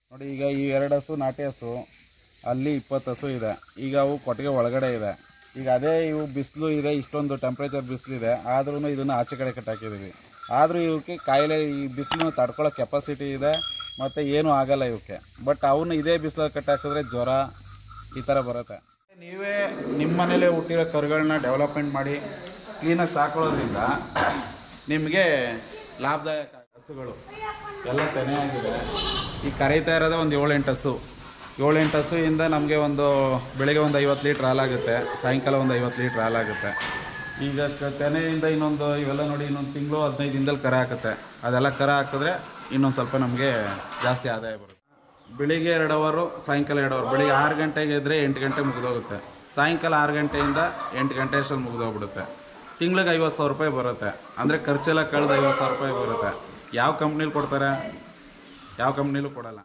ನೋಡಿ ಈಗ ಈ ಎರಡು ಹಸು ನಾಟಿ ಹಸು ಅಲ್ಲಿ ಇಪ್ಪತ್ತು ಹಸು ಇದೆ ಈಗ ಅವು ಕೊಟ್ಟಿಗೆ ಒಳಗಡೆ ಇದೆ ಈಗ ಅದೇ ಇವು ಬಿಸಿಲು ಇದೆ ಇಷ್ಟೊಂದು ಟೆಂಪ್ರೇಚರ್ ಬಿಸಿಲಿದೆ ಆದ್ರೂ ಇದನ್ನು ಆಚೆ ಕಡೆ ಕಟ್ಟಾಕಿದ್ದೀವಿ ಆದರೂ ಇವಕ್ಕೆ ಕಾಯಿಲೆ ಈ ಬಿಸಿಲನ್ನು ತಡ್ಕೊಳ್ಳೋ ಕೆಪಾಸಿಟಿ ಇದೆ ಮತ್ತು ಏನೂ ಆಗಲ್ಲ ಇವಕ್ಕೆ ಬಟ್ ಅವನ್ನ ಇದೇ ಬಿಸಿಲಲ್ಲಿ ಕಟ್ಟಾಕಿದ್ರೆ ಜ್ವರ ಈ ಥರ ಬರುತ್ತೆ ನೀವೇ ನಿಮ್ಮ ಮನೇಲೇ ಹುಟ್ಟಿರೋ ಕರುಗಳನ್ನ ಡೆವಲಪ್ಮೆಂಟ್ ಮಾಡಿ ಕ್ಲೀನಾಗಿ ಸಾಕೊಳ್ಳೋದ್ರಿಂದ ನಿಮಗೆ ಲಾಭದಾಯಕ ಹಸುಗಳು ಎಲ್ಲ ತೆನೆಯಾಗಿದೆ ಈ ಕರೀತಾ ಇರೋದೇ ಒಂದು ಏಳೆಂಟು ಹಸು ಏಳೆಂಟು ಹಸುವಿಂದ ನಮಗೆ ಒಂದು ಬೆಳಿಗ್ಗೆ ಒಂದು ಐವತ್ತು ಲೀಟ್ರ್ ಹಾಲಾಗುತ್ತೆ ಸಾಯಂಕಾಲ ಒಂದು ಐವತ್ತು ಲೀಟ್ರ್ ಹಾಲಾಗುತ್ತೆ ಈಗ ಕ- ತೆನೆಯಿಂದ ಇನ್ನೊಂದು ಇವೆಲ್ಲ ನೋಡಿ ಇನ್ನೊಂದು ತಿಂಗಳು ಹದಿನೈದು ದಿನದಲ್ಲಿ ಕರ ಹಾಕುತ್ತೆ ಅದೆಲ್ಲ ಕರ ಹಾಕಿದ್ರೆ ಇನ್ನೊಂದು ಸ್ವಲ್ಪ ನಮಗೆ ಜಾಸ್ತಿ ಆದಾಯ ಬರುತ್ತೆ ಬೆಳಿಗ್ಗೆ ಎರಡು ಅವರು ಸಾಯಂಕಾಲ ಎರಡು ಅವರ್ ಬೆಳಿಗ್ಗೆ ಆರು ಗಂಟೆಗೆ ಇದ್ದರೆ ಎಂಟು ಗಂಟೆ ಮುಗಿದೋಗುತ್ತೆ ಸಾಯಂಕಾಲ ಆರು ಗಂಟೆಯಿಂದ ಎಂಟು ಗಂಟೆ ಅಷ್ಟರಲ್ಲಿ ಮುಗಿದೋಗ್ಬಿಡುತ್ತೆ ತಿಂಗ್ಳಿಗೆ ಐವತ್ತು ಸಾವಿರ ರೂಪಾಯಿ ಬರುತ್ತೆ ಅಂದರೆ ಖರ್ಚೆಲ್ಲ ಕಳೆದು ಐವತ್ತು ಸಾವಿರ ರೂಪಾಯಿ ಬರುತ್ತೆ ಯಾವ ಕಂಪ್ನಿಲಿ ಕೊಡ್ತಾರೆ ಯಾವ ಕಂಪ್ನಿಲೂ ಕೊಡಲ್ಲ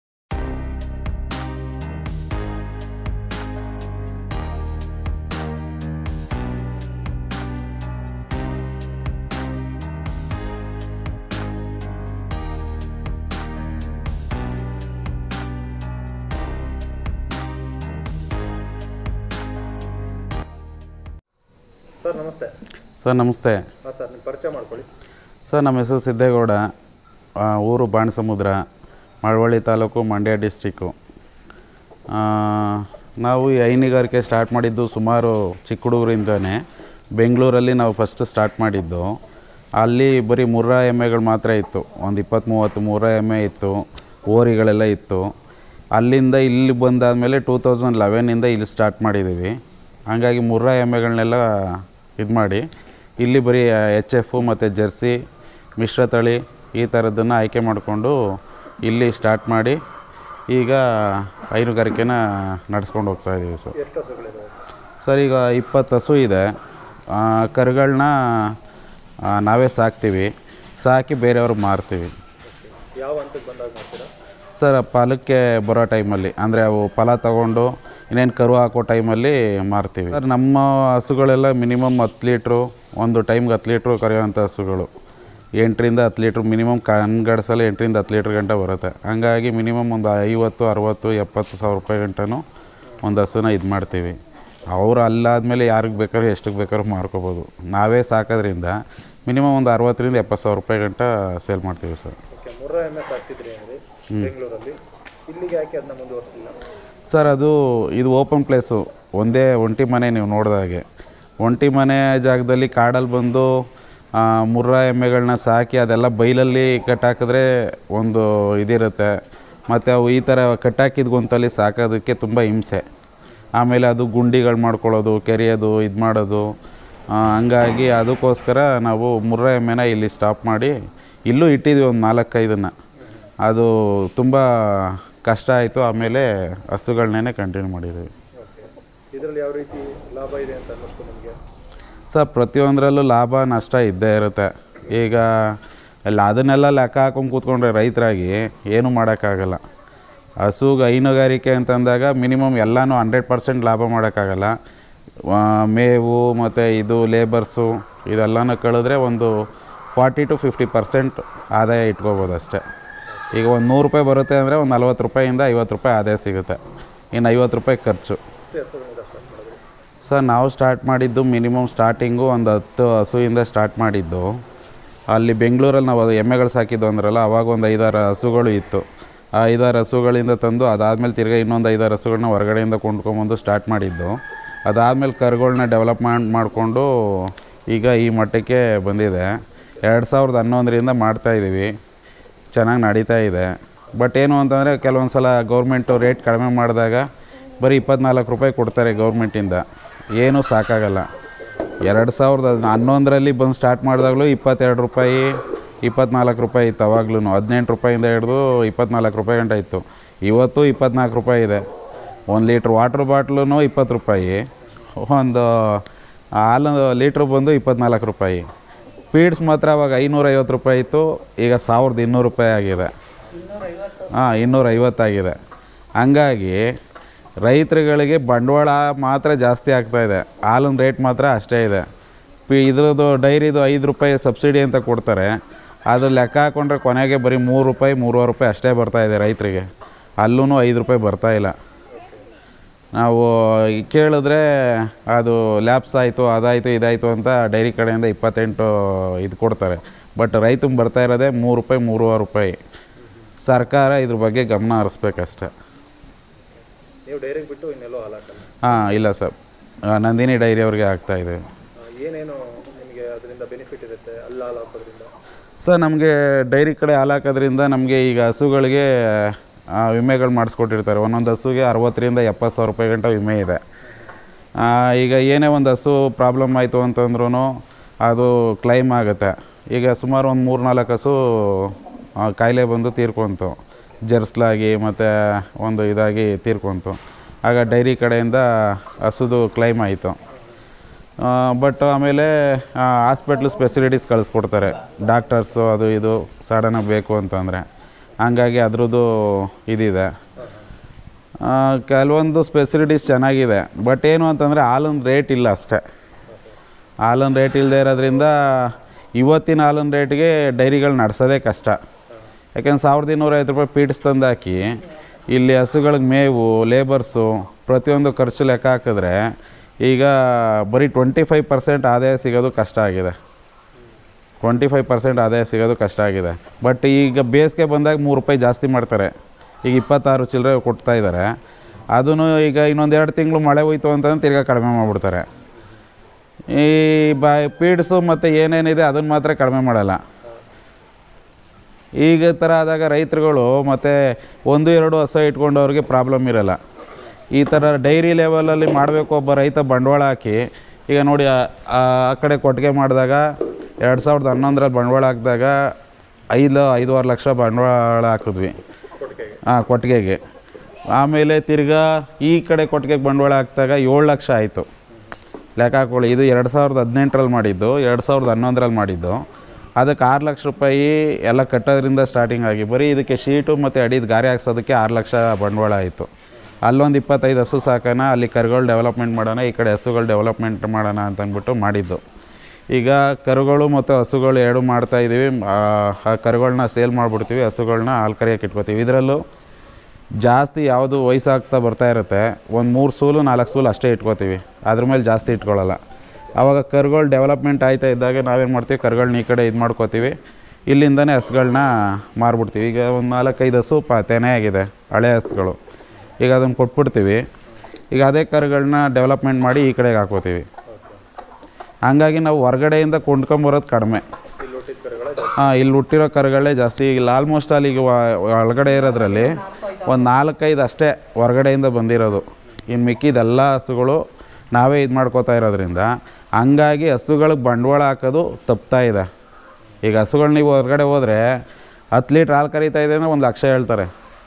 ಸರ್ ನಮಸ್ತೆ ಸರ್ ನಮಸ್ತೆ ಹಾಂ ಸರ್ ನಿಮ್ಮ ಪರಿಚಯ ಮಾಡ್ಕೊಳ್ಳಿ ಸರ್ ನಮ್ಮ ಹೆಸರು ಸಿದ್ದೇಗೌಡ ಆ, ಊರು ಬಾಣಸಮುದ್ರ ಮಳವಳ್ಳಿ ತಾಲೂಕು ಮಂಡ್ಯ ಡಿಸ್ಟಿಕ್ಕು ಆ, ನಾವು ಈ ಹೈನುಗಾರಿಕೆ ಸ್ಟಾರ್ಟ್ ಮಾಡಿದ್ದು ಸುಮಾರು ಚಿಕ್ಕ ಹುಡುಗರಿಂದನೇ ಬೆಂಗಳೂರಲ್ಲಿ ನಾವು ಫಸ್ಟ್ ಸ್ಟಾರ್ಟ್ ಮಾಡಿದ್ದು ಅಲ್ಲಿ ಬರೀ ಮುರ್ರಾ ಎಮ್ಮೆಗಳು ಮಾತ್ರ ಇತ್ತು ಒಂದು ಇಪ್ಪತ್ತು ಮೂವತ್ತು ಮುರ್ರಾ ಎಮ್ಮೆ ಇತ್ತು ಓರಿಗಳೆಲ್ಲ ಇತ್ತು ಅಲ್ಲಿಂದ ಇಲ್ಲಿ ಬಂದಾದಮೇಲೆ ಟೂ ತೌಸಂಡ್ ಲೆವೆನಿಂದ ಇಲ್ಲಿ ಸ್ಟಾರ್ಟ್ ಮಾಡಿದ್ದೀವಿ ಹಾಗಾಗಿ ಮುರ್ರಾ ಎಮ್ಮೆಗಳನ್ನೆಲ್ಲ ಇದು ಮಾಡಿ ಇಲ್ಲಿ ಬರೀ ಎಚ್ ಎಫು ಮತ್ತು ಜರ್ಸಿ ಮಿಶ್ರತಳಿ ಈ ಥರದ್ದನ್ನು ಆಯ್ಕೆ ಮಾಡಿಕೊಂಡು ಇಲ್ಲಿ ಸ್ಟಾರ್ಟ್ ಮಾಡಿ ಈಗ ಹೈನುಗಾರಿಕೆನ ನಡೆಸ್ಕೊಂಡು ಹೋಗ್ತಾ ಇದ್ದೀವಿ ಸರ್ ಎಷ್ಟು ಹಸುಗಳಿದಾವೆ ಸರ್ ಈಗ ಇಪ್ಪತ್ತು ಹಸು ಇದೆ ಆ, ಕರುಗಳನ್ನ ಆ, ನಾವೇ ಸಾಕ್ತೀವಿ ಸಾಕಿ ಬೇರೆಯವ್ರಿಗೆ ಮಾರ್ತೀವಿ ಯಾವ ಹಂತಕ್ಕೆ ಬಂದಾಗ ಮಾಡ್ತೀರಾ ಸರ್ ಫಲಕ್ಕೆ ಬರೋ ಟೈಮಲ್ಲಿ ಅಂದರೆ ಅವು ಫಲ ತಗೊಂಡು ಇನ್ನೇನು ಕರು ಹಾಕೋ ಟೈಮಲ್ಲಿ ಮಾರ್ತೀವಿ ಸರ್ ನಮ್ಮ ಹಸುಗಳೆಲ್ಲ ಮಿನಿಮಮ್ ಹತ್ತು ಲೀಟ್ರು ಒಂದು ಟೈಮ್ಗೆ ಹತ್ತು ಲೀಟ್ರು ಕರೆಯುವಂಥ ಹಸುಗಳು ಎಂಟರಿಂದ ಹತ್ತು ಲೀಟ್ರ್ ಮಿನಿಮಮ್ ಕಣ್ಗಡ್ಸಲ್ಲಿ ಎಂಟರಿಂದ ಹತ್ತು ಲೀಟ್ರ್ ಗಂಟೆ ಬರುತ್ತೆ ಹಂಗಾಗಿ ಮಿನಿಮಮ್ ಒಂದು ಐವತ್ತು ಅರುವತ್ತು ಎಪ್ಪತ್ತು ಸಾವಿರ ರೂಪಾಯಿ ಗಂಟನೂ ಒಂದು ಹಸುನ ಇದು ಮಾಡ್ತೀವಿ ಅವ್ರು ಅಲ್ಲಾದಮೇಲೆ ಯಾರಿಗೆ ಬೇಕಾದ್ರೂ ಎಷ್ಟಕ್ಕೆ ಬೇಕಾದ್ರೂ ಮಾರ್ಕೋಬೋದು ನಾವೇ ಸಾಕೋದ್ರಿಂದ ಮಿನಿಮಮ್ ಒಂದು ಅರವತ್ತರಿಂದ ಎಪ್ಪತ್ತು ಸಾವಿರ ರೂಪಾಯಿ ಗಂಟ ಸೇಲ್ ಮಾಡ್ತೀವಿ ಸರ್ ಓಕೆ ಮುರ್ರಾ ಎಮ್ಮೆ ಸಾಕ್ತಿದ್ರಿ ಅಂದರೆ ಬೆಂಗಳೂರಲ್ಲಿ ಇಲ್ಲಿಗೆ ಯಾಕೆ ಅದನ್ನ ಮುಂದುವರಿಸಲಿಲ್ಲ ಸರ್ ಅದು ಇದು ಓಪನ್ ಪ್ಲೇಸು ಒಂದೇ ಒಂಟಿ ಮನೆ ನೀವು ನೋಡಿದಾಗೆ ಒಂಟಿ ಮನೆ ಜಾಗದಲ್ಲಿ ಕಾಡಲ್ಲಿ ಬಂದು ಆ, ಮುರ್ರಾ ಎಮ್ಮೆಗಳನ್ನ ಸಾಕಿ ಅದೆಲ್ಲ ಬೈಲಲ್ಲಿ ಕಟ್ಟಾಕಿದ್ರೆ ಒಂದು ಇದಿರುತ್ತೆ ಮತ್ತು ಅವು ಈ ಥರ ಕಟ್ಟಾಕಿದ ಗೊಂತಲ್ಲಿ ಸಾಕೋದಕ್ಕೆ ತುಂಬ ಹಿಂಸೆ ಆಮೇಲೆ ಅದು ಗುಂಡಿಗಳು ಮಾಡ್ಕೊಳ್ಳೋದು ಕೆರೆಯೋದು ಇದು ಮಾಡೋದು ಆ, ಹಂಗಾಗಿ ಅದಕ್ಕೋಸ್ಕರ ನಾವು ಮುರ್ರಾ ಎಮ್ಮೆನ ಇಲ್ಲಿ ಸ್ಟಾಪ್ ಮಾಡಿ ಇಲ್ಲೂ ಇಟ್ಟಿದ್ವಿ ಒಂದು ನಾಲ್ಕೈದನ್ನು ಅದು ತುಂಬ ಕಷ್ಟ ಆಯಿತು ಆಮೇಲೆ ಹಸುಗಳನ್ನೇ ಕಂಟಿನ್ಯೂ ಮಾಡಿದ್ದೀವಿ ಓಕೆ ಇದರಲ್ಲಿ ಯಾವ ರೀತಿ ಲಾಭ ಇದೆ ಅಂತ ಅನ್ನಿಸ್ತು ನಿಮಗೆ ಸರ್ ಪ್ರತಿಯೊಂದರಲ್ಲೂ ಲಾಭ ನಷ್ಟ ಇದ್ದೇ ಇರುತ್ತೆ ಈಗ ಎಲ್ಲ ಅದನ್ನೆಲ್ಲ ಲೆಕ್ಕ ಹಾಕೊಂಡು ಕೂತ್ಕೊಂಡ್ರೆ ರೈತರಾಗಿ ಏನೂ ಮಾಡೋಕ್ಕಾಗಲ್ಲ ಹಸುಗೆ ಹೈನುಗಾರಿಕೆ ಅಂತಂದಾಗ ಮಿನಿಮಮ್ ಎಲ್ಲನೂ ಹಂಡ್ರೆಡ್ ಪರ್ಸೆಂಟ್ ಲಾಭ ಮಾಡೋಕ್ಕಾಗಲ್ಲ ಆ, ಮೇವು ಮತ್ತು ಇದು ಲೇಬರ್ಸು ಇದೆಲ್ಲನೂ ಕಳೆದ್ರೆ ಒಂದು ಫಾರ್ಟಿ ಟು ಫಿಫ್ಟಿ ಪರ್ಸೆಂಟ್ ಆದಾಯ ಇಟ್ಕೋಬೋದು ಅಷ್ಟೇ ಈಗ ಒಂದು ನೂರು ರೂಪಾಯಿ ಬರುತ್ತೆ ಅಂದರೆ ಒಂದು ನಲ್ವತ್ತು ರೂಪಾಯಿಂದ ಐವತ್ತು ರೂಪಾಯಿ ಆದಾಯ ಸಿಗುತ್ತೆ ಇನ್ನು ಐವತ್ತು ರೂಪಾಯಿ ಖರ್ಚು ಎಷ್ಟು ಹಸುಗಳಿಂದ ಸ್ಟಾರ್ಟ್ ಮಾಡಿದ್ರಿ ಸರ್ ನಾವು ಸ್ಟಾರ್ಟ್ ಮಾಡಿದ್ದು ಮಿನಿಮಮ್ ಸ್ಟಾರ್ಟಿಂಗು ಒಂದು ಹತ್ತು ಹಸುವಿಂದ ಸ್ಟಾರ್ಟ್ ಮಾಡಿದ್ದು ಅಲ್ಲಿ ಬೆಂಗಳೂರಲ್ಲಿ ನಾವು ಅದು ಎಮ್ಮೆಗಳು ಸಾಕಿದ್ದು ಅಂದ್ರಲ್ಲ ಅವಾಗ ಒಂದು ಐದಾರು ಹಸುಗಳು ಇತ್ತು ಆ ಐದಾರು ಹಸುಗಳಿಂದ ತಂದು ಅದಾದಮೇಲೆ ತಿರ್ಗಾ ಇನ್ನೊಂದು ಐದಾರು ಹಸುಗಳನ್ನ ಹೊರಗಡೆಯಿಂದ ಕೊಂಡ್ಕೊಂಬಂದು ಸ್ಟಾರ್ಟ್ ಮಾಡಿದ್ದು ಅದಾದಮೇಲೆ ಕರುಗಳನ್ನ ಡೆವಲಪ್ಮೆಂಟ್ ಮಾಡಿಕೊಂಡು ಈಗ ಈ ಮಟ್ಟಕ್ಕೆ ಬಂದಿದೆ ಎರಡು ಸಾವಿರದ ಹನ್ನೊಂದರಿಂದ ಮಾಡ್ತಾಯಿದ್ದೀವಿ ಚೆನ್ನಾಗಿ ನಡೀತಾ ಇದೆ ಬಟ್ ಏನು ಅಂತಂದರೆ ಕೆಲವೊಂದು ಸಲ ಗೌರ್ಮೆಂಟು ರೇಟ್ ಕಡಿಮೆ ಮಾಡಿದಾಗ ಬರೀ ಇಪ್ಪತ್ನಾಲ್ಕು ರೂಪಾಯಿ ಕೊಡ್ತಾರೆ ಗೌರ್ಮೆಂಟಿಂದ ಏನೂ ಸಾಕಾಗಲ್ಲ ಎರಡು ಸಾವಿರದ ಹನ್ನೊಂದರಲ್ಲಿ ಬಂದು ಸ್ಟಾರ್ಟ್ ಮಾಡಿದಾಗಲೂ ಇಪ್ಪತ್ತೆರಡು ರೂಪಾಯಿ ಇಪ್ಪತ್ನಾಲ್ಕು ರೂಪಾಯಿ ಇತ್ತು ಅವಾಗ್ಲೂ ಹದಿನೆಂಟು ರೂಪಾಯಿಂದ ಹಿಡಿದು ಇಪ್ಪತ್ನಾಲ್ಕು ರೂಪಾಯಿ ಗಂಟ ಇತ್ತು ಇವತ್ತು ಇಪ್ಪತ್ನಾಲ್ಕು ರೂಪಾಯಿ ಇದೆ ಒಂದು ಲೀಟ್ರ್ ವಾಟ್ರ್ ಬಾಟ್ಲು ಇಪ್ಪತ್ತು ರೂಪಾಯಿ ಒಂದು ಹಾಲು ಲೀಟ್ರ್ ಬಂದು ಇಪ್ಪತ್ನಾಲ್ಕು ರೂಪಾಯಿ ಪೀಡ್ಸ್ ಮಾತ್ರ ಅವಾಗ ಐನೂರೈವತ್ತು ರೂಪಾಯಿ ಇತ್ತು ಈಗ ಸಾವಿರದ ಇನ್ನೂರು ರೂಪಾಯಿ ಆಗಿದೆ ಹಾಂ ಇನ್ನೂರೈವತ್ತಾಗಿದೆ ಹಂಗಾಗಿ ರೈತರುಗಳಿಗೆ ಬಂಡವಾಳ ಮಾತ್ರ ಜಾಸ್ತಿ ಆಗ್ತಾಯಿದೆ ಹಾಲಿನ ರೇಟ್ ಮಾತ್ರ ಅಷ್ಟೇ ಇದೆ ಪಿ ಇದ್ರದ್ದು ಡೈರಿದು ಐದು ರೂಪಾಯಿ ಸಬ್ಸಿಡಿ ಅಂತ ಕೊಡ್ತಾರೆ ಅದು ಲೆಕ್ಕ ಹಾಕ್ಕೊಂಡ್ರೆ ಕೊನೆಗೆ ಬರೀ ಮೂರು ರೂಪಾಯಿ ಮೂರುವರೆ ರೂಪಾಯಿ ಅಷ್ಟೇ ಬರ್ತಾಯಿದೆ ರೈತರಿಗೆ ಅಲ್ಲೂ ಐದು ರೂಪಾಯಿ ಬರ್ತಾ ಇಲ್ಲ ನಾವು ಈ ಕೇಳಿದ್ರೆ ಅದು ಲ್ಯಾಬ್ಸ್ ಆಯಿತು ಅದಾಯಿತು ಇದಾಯಿತು ಅಂತ ಡೈರಿ ಕಡೆಯಿಂದ ಇಪ್ಪತ್ತೆಂಟು ಇದು ಕೊಡ್ತಾರೆ ಬಟ್ ರೈತಂಗೆ ಬರ್ತಾ ಇರೋದೇ ಮೂರು ರೂಪಾಯಿ ಮೂರುವರೆ ರೂಪಾಯಿ ಸರ್ಕಾರ ಇದ್ರ ಬಗ್ಗೆ ಗಮನ ಹರಿಸ್ಬೇಕಷ್ಟೆ ನೀವು ಡೈರೆಕ್ಟ್ ಬಿಟ್ಟು ಇನ್ನೆಲ್ಲೋ ಹಾಲು ಹಾಕಲ್ಲ ಹಾಂ ಇಲ್ಲ ಸರ್ ಆ, ನಂದಿನಿ ಡೈರಿ ಅವ್ರಿಗೆ ಆಗ್ತಾಯಿದೆ ಆ, ಏನೇನು ನಿಮಗೆ ಅದರಿಂದ ಬೆನಿಫಿಟ್ ಇರುತ್ತೆ ಅಲ್ಲಿ ಹಾಲು ಹಾಕೋದ್ರಿಂದ ಸರ್ ನಮಗೆ ಡೈರಿ ಕಡೆ ಹಾಲು ಹಾಕೋದ್ರಿಂದ ನಮಗೆ ಈಗ ಹಸುಗಳಿಗೆ ಆ, ವಿಮೆಗಳು ಮಾಡಿಸ್ಕೊಟ್ಟಿರ್ತಾರೆ ಒಂದೊಂದು ಹಸುಗೆ ಅರವತ್ತರಿಂದ ಎಪ್ಪತ್ತು ಸಾವಿರ ರೂಪಾಯಿ ಗಂಟ ವಿಮೆ ಇದೆ ಆ, ಈಗ ಏನೇ ಒಂದು ಹಸು ಪ್ರಾಬ್ಲಮ್ ಆಯಿತು ಅಂತಂದ್ರೂ ಅದು ಕ್ಲೈಮ್ ಆಗುತ್ತೆ ಈಗ ಸುಮಾರು ಒಂದು ಮೂರು ನಾಲ್ಕು ಹಸು ಆ, ಕಾಯಿಲೆ ಬಂದು ತೀರ್ಕೊಂತು ಜರ್ಸ್ಲಾಗಿ ಮತ್ತು ಒಂದು ಇದಾಗಿ ತೀರ್ಕೊಂತು ಆಗ ಡೈರಿ ಕಡೆಯಿಂದ ಹಸುದು ಕ್ಲೈಮ್ ಆಯಿತು ಬಟ್ ಆಮೇಲೆ ಹಾಸ್ಪಿಟ್ಲ್ ಫೆಸಿಲಿಟೀಸ್ ಕಳಿಸ್ಕೊಡ್ತಾರೆ ಡಾಕ್ಟರ್ಸು ಅದು ಇದು ಸಡನ್ನಾಗಿ ಬೇಕು ಅಂತಂದರೆ ಹಂಗಾಗಿ ಅದ್ರದ್ದು ಇದಿದೆ ಆ, ಕೆಲವೊಂದು ಫೆಸಿಲಿಟೀಸ್ ಚೆನ್ನಾಗಿದೆ ಬಟ್ ಏನು ಅಂತಂದರೆ ಹಾಲಿನ ರೇಟ್ ಇಲ್ಲ ಅಷ್ಟೇ ಹಾಲಿನ ರೇಟ್ ಇಲ್ಲದೆ ಇರೋದ್ರಿಂದ ಇವತ್ತಿನ ಹಾಲಿನ ರೇಟ್ಗೆ ಡೈರಿಗಳು ನಡೆಸೋದೇ ಕಷ್ಟ ಯಾಕೆಂದ್ರೆ ಸಾವಿರದ ಇನ್ನೂರೈವತ್ತು ರೂಪಾಯಿ ಪೀಡ್ಸ್ ತಂದು ಹಾಕಿ ಇಲ್ಲಿ ಹಸುಗಳಿಗೆ ಮೇವು ಲೇಬರ್ಸು ಪ್ರತಿಯೊಂದು ಖರ್ಚು ಲೆಕ್ಕ ಹಾಕಿದ್ರೆ ಈಗ ಬರೀ ಟ್ವೆಂಟಿ ಫೈವ್ ಪರ್ಸೆಂಟ್ ಆದಾಯ ಸಿಗೋದು ಕಷ್ಟ ಆಗಿದೆ ಟ್ವೆಂಟಿ ಫೈವ್ ಪರ್ಸೆಂಟ್ ಆದಾಯ ಸಿಗೋದು ಕಷ್ಟ ಆಗಿದೆ ಬಟ್ ಈಗ ಬೇಸಿಗೆ ಬಂದಾಗ ಮೂರು ರೂಪಾಯಿ ಜಾಸ್ತಿ ಮಾಡ್ತಾರೆ ಈಗ ಇಪ್ಪತ್ತಾರು ಚಿಲ್ಲರೆ ಕೊಡ್ತಾ ಇದ್ದಾರೆ ಅದನ್ನು ಈಗ ಇನ್ನೊಂದು ಎರಡು ತಿಂಗಳು ಮಳೆ ಹೋಯ್ತು ಅಂತಂದ್ರೆ ತಿರ್ಗಾ ಕಡಿಮೆ ಮಾಡಿಬಿಡ್ತಾರೆ ಈ ಬಾ ಪೀಡ್ಸು ಮತ್ತು ಏನೇನಿದೆ ಅದನ್ನು ಮಾತ್ರ ಕಡಿಮೆ ಮಾಡಲ್ಲ ಈಗ ಈ ಥರ ಆದಾಗ ರೈತರುಗಳು ಮತ್ತು ಒಂದು ಎರಡು ಹಸ ಇಟ್ಕೊಂಡವ್ರಿಗೆ ಪ್ರಾಬ್ಲಮ್ ಇರಲ್ಲ ಈ ಥರ ಡೈರಿ ಲೆವೆಲಲ್ಲಿ ಮಾಡಬೇಕು ಒಬ್ಬ ರೈತ ಬಂಡವಾಳ ಹಾಕಿ ಈಗ ನೋಡಿ ಆ- ಆ ಆ ಕಡೆ ಕೊಟ್ಟಿಗೆ ಮಾಡಿದಾಗ ಎರಡು ಸಾವಿರದ ಹನ್ನೊಂದರಲ್ಲಿ ಬಂಡವಾಳ ಹಾಕಿದಾಗ ಐದು ಐದೂವರೆ ಲಕ್ಷ ಬಂಡವಾಳ ಹಾಕಿದ್ವಿ ಕೊಟ್ಟಿಗೆಗೆ ಹಾಂ ಕೊಟ್ಟಿಗೆಗೆ ಆಮೇಲೆ ತಿರ್ಗಾ ಈ ಕಡೆ ಕೊಟ್ಟಿಗೆಗೆ ಬಂಡವಾಳ ಹಾಕಿದಾಗ ಏಳು ಲಕ್ಷ ಆಯಿತು ಲೆಕ್ಕ ಹಾಕೊಳ್ಳಿ ಇದು ಎರಡು ಸಾವಿರದ ಹದಿನೆಂಟರಲ್ಲಿ ಮಾಡಿದ್ದು ಎರಡು ಸಾವಿರದ ಹನ್ನೊಂದರಲ್ಲಿ ಮಾಡಿದ್ದು ಅದಕ್ಕೆ ಆರು ಲಕ್ಷ ರೂಪಾಯಿ ಎಲ್ಲ ಕಟ್ಟೋದ್ರಿಂದ ಸ್ಟಾರ್ಟಿಂಗ್ ಆಗಿ ಬರೀ ಇದಕ್ಕೆ ಶೀಟು ಮತ್ತು ಅಡಿದ ಗಾರೆ ಹಾಕ್ಸೋದಕ್ಕೆ ಆರು ಲಕ್ಷ ಬಂಡವಾಳ ಆಯಿತು ಅಲ್ಲೊಂದು ಇಪ್ಪತ್ತೈದು ಹಸು ಸಾಕೋಣ ಅಲ್ಲಿ ಕರುಗಳು ಡೆವಲಪ್ಮೆಂಟ್ ಮಾಡೋಣ ಈ ಕಡೆ ಹಸುಗಳು ಡೆವಲಪ್ಮೆಂಟ್ ಮಾಡೋಣ ಅಂತ ಅಂದ್ಬಿಟ್ಟು ಮಾಡಿದ್ದು ಈಗ ಕರುಗಳು ಮತ್ತು ಹಸುಗಳು ಎರಡು ಮಾಡ್ತಾ ಇದ್ದೀವಿ ಆ ಆ ಕರುಗಳನ್ನ ಸೇಲ್ ಮಾಡಿಬಿಡ್ತೀವಿ ಹಸುಗಳನ್ನ ಹಾಲು ಕರಿಯೋಕೆ ಇಟ್ಕೋತೀವಿ ಇದರಲ್ಲೂ ಜಾಸ್ತಿ ಯಾವುದು ವಯಸ್ಸಾಗ್ತಾ ಬರ್ತಾ ಇರುತ್ತೆ ಒಂದು ಮೂರು ಸೂಲು ನಾಲ್ಕು ಸೂಲು ಅಷ್ಟೇ ಇಟ್ಕೋತೀವಿ ಅದ್ರ ಮೇಲೆ ಜಾಸ್ತಿ ಇಟ್ಕೊಳ್ಳಲ್ಲ ಆವಾಗ ಕರುಗಳು ಡೆವಲಪ್ಮೆಂಟ್ ಆಯ್ತಾ ಇದ್ದಾಗ ನಾವೇನು ಮಾಡ್ತೀವಿ ಕರುಗಳನ್ನ ಈ ಕಡೆ ಇದು ಮಾಡ್ಕೋತೀವಿ ಇಲ್ಲಿಂದನೇ ಹಸುಗಳನ್ನ ಮಾರ್ಬಿಡ್ತೀವಿ ಈಗ ಒಂದು ನಾಲ್ಕೈದು ಹಸು ಪ ತೆನೆ ಆಗಿದೆ ಹಳೆ ಹಸುಗಳು ಈಗ ಅದನ್ನು ಕೊಟ್ಬಿಡ್ತೀವಿ ಈಗ ಅದೇ ಕರುಗಳನ್ನ ಡೆವಲಪ್ಮೆಂಟ್ ಮಾಡಿ ಈ ಕಡೆಗೆ ಹಾಕೋತೀವಿ ಹಂಗಾಗಿ ನಾವು ಹೊರಗಡೆಯಿಂದ ಕೊಂಡ್ಕೊಂಬರೋದು ಕಡಿಮೆ ಇಲ್ಲಿ ಹುಟ್ಟಿದ ಕರುಗಳ ಹಾಂ ಇಲ್ಲಿ ಹುಟ್ಟಿರೋ ಕರುಗಳೇ ಜಾಸ್ತಿ ಈಗ ಆಲ್ಮೋಸ್ಟ್ ಅಲ್ಲಿ ಈಗ ವ- ಒಳಗಡೆ ಇರೋದ್ರಲ್ಲಿ ಒಂದು ನಾಲ್ಕೈದು ಅಷ್ಟೇ ಹೊರಗಡೆಯಿಂದ ಬಂದಿರೋದು ಇನ್ನು ಮಿಕ್ಕಿದೆಲ್ಲ ಹಸುಗಳು ನಾವೇ ಇದು ಮಾಡ್ಕೋತಾ ಇರೋದ್ರಿಂದ ಹಂಗಾಗಿ ಹಸುಗಳಿಗೆ ಬಂಡವಾಳ ಹಾಕೋದು ತಪ್ತಾ ಇದೆ ಈಗ ಹಸುಗಳು ನೀವು ಹೊರಗಡೆ ಹೋದರೆ ಹತ್ತು ಲೀಟ್ರ್ ಹಾಲು ಕರೀತಾ ಇದೆ ಅಂದರೆ ಒಂದು ಲಕ್ಷ ಹೇಳ್ತಾರೆ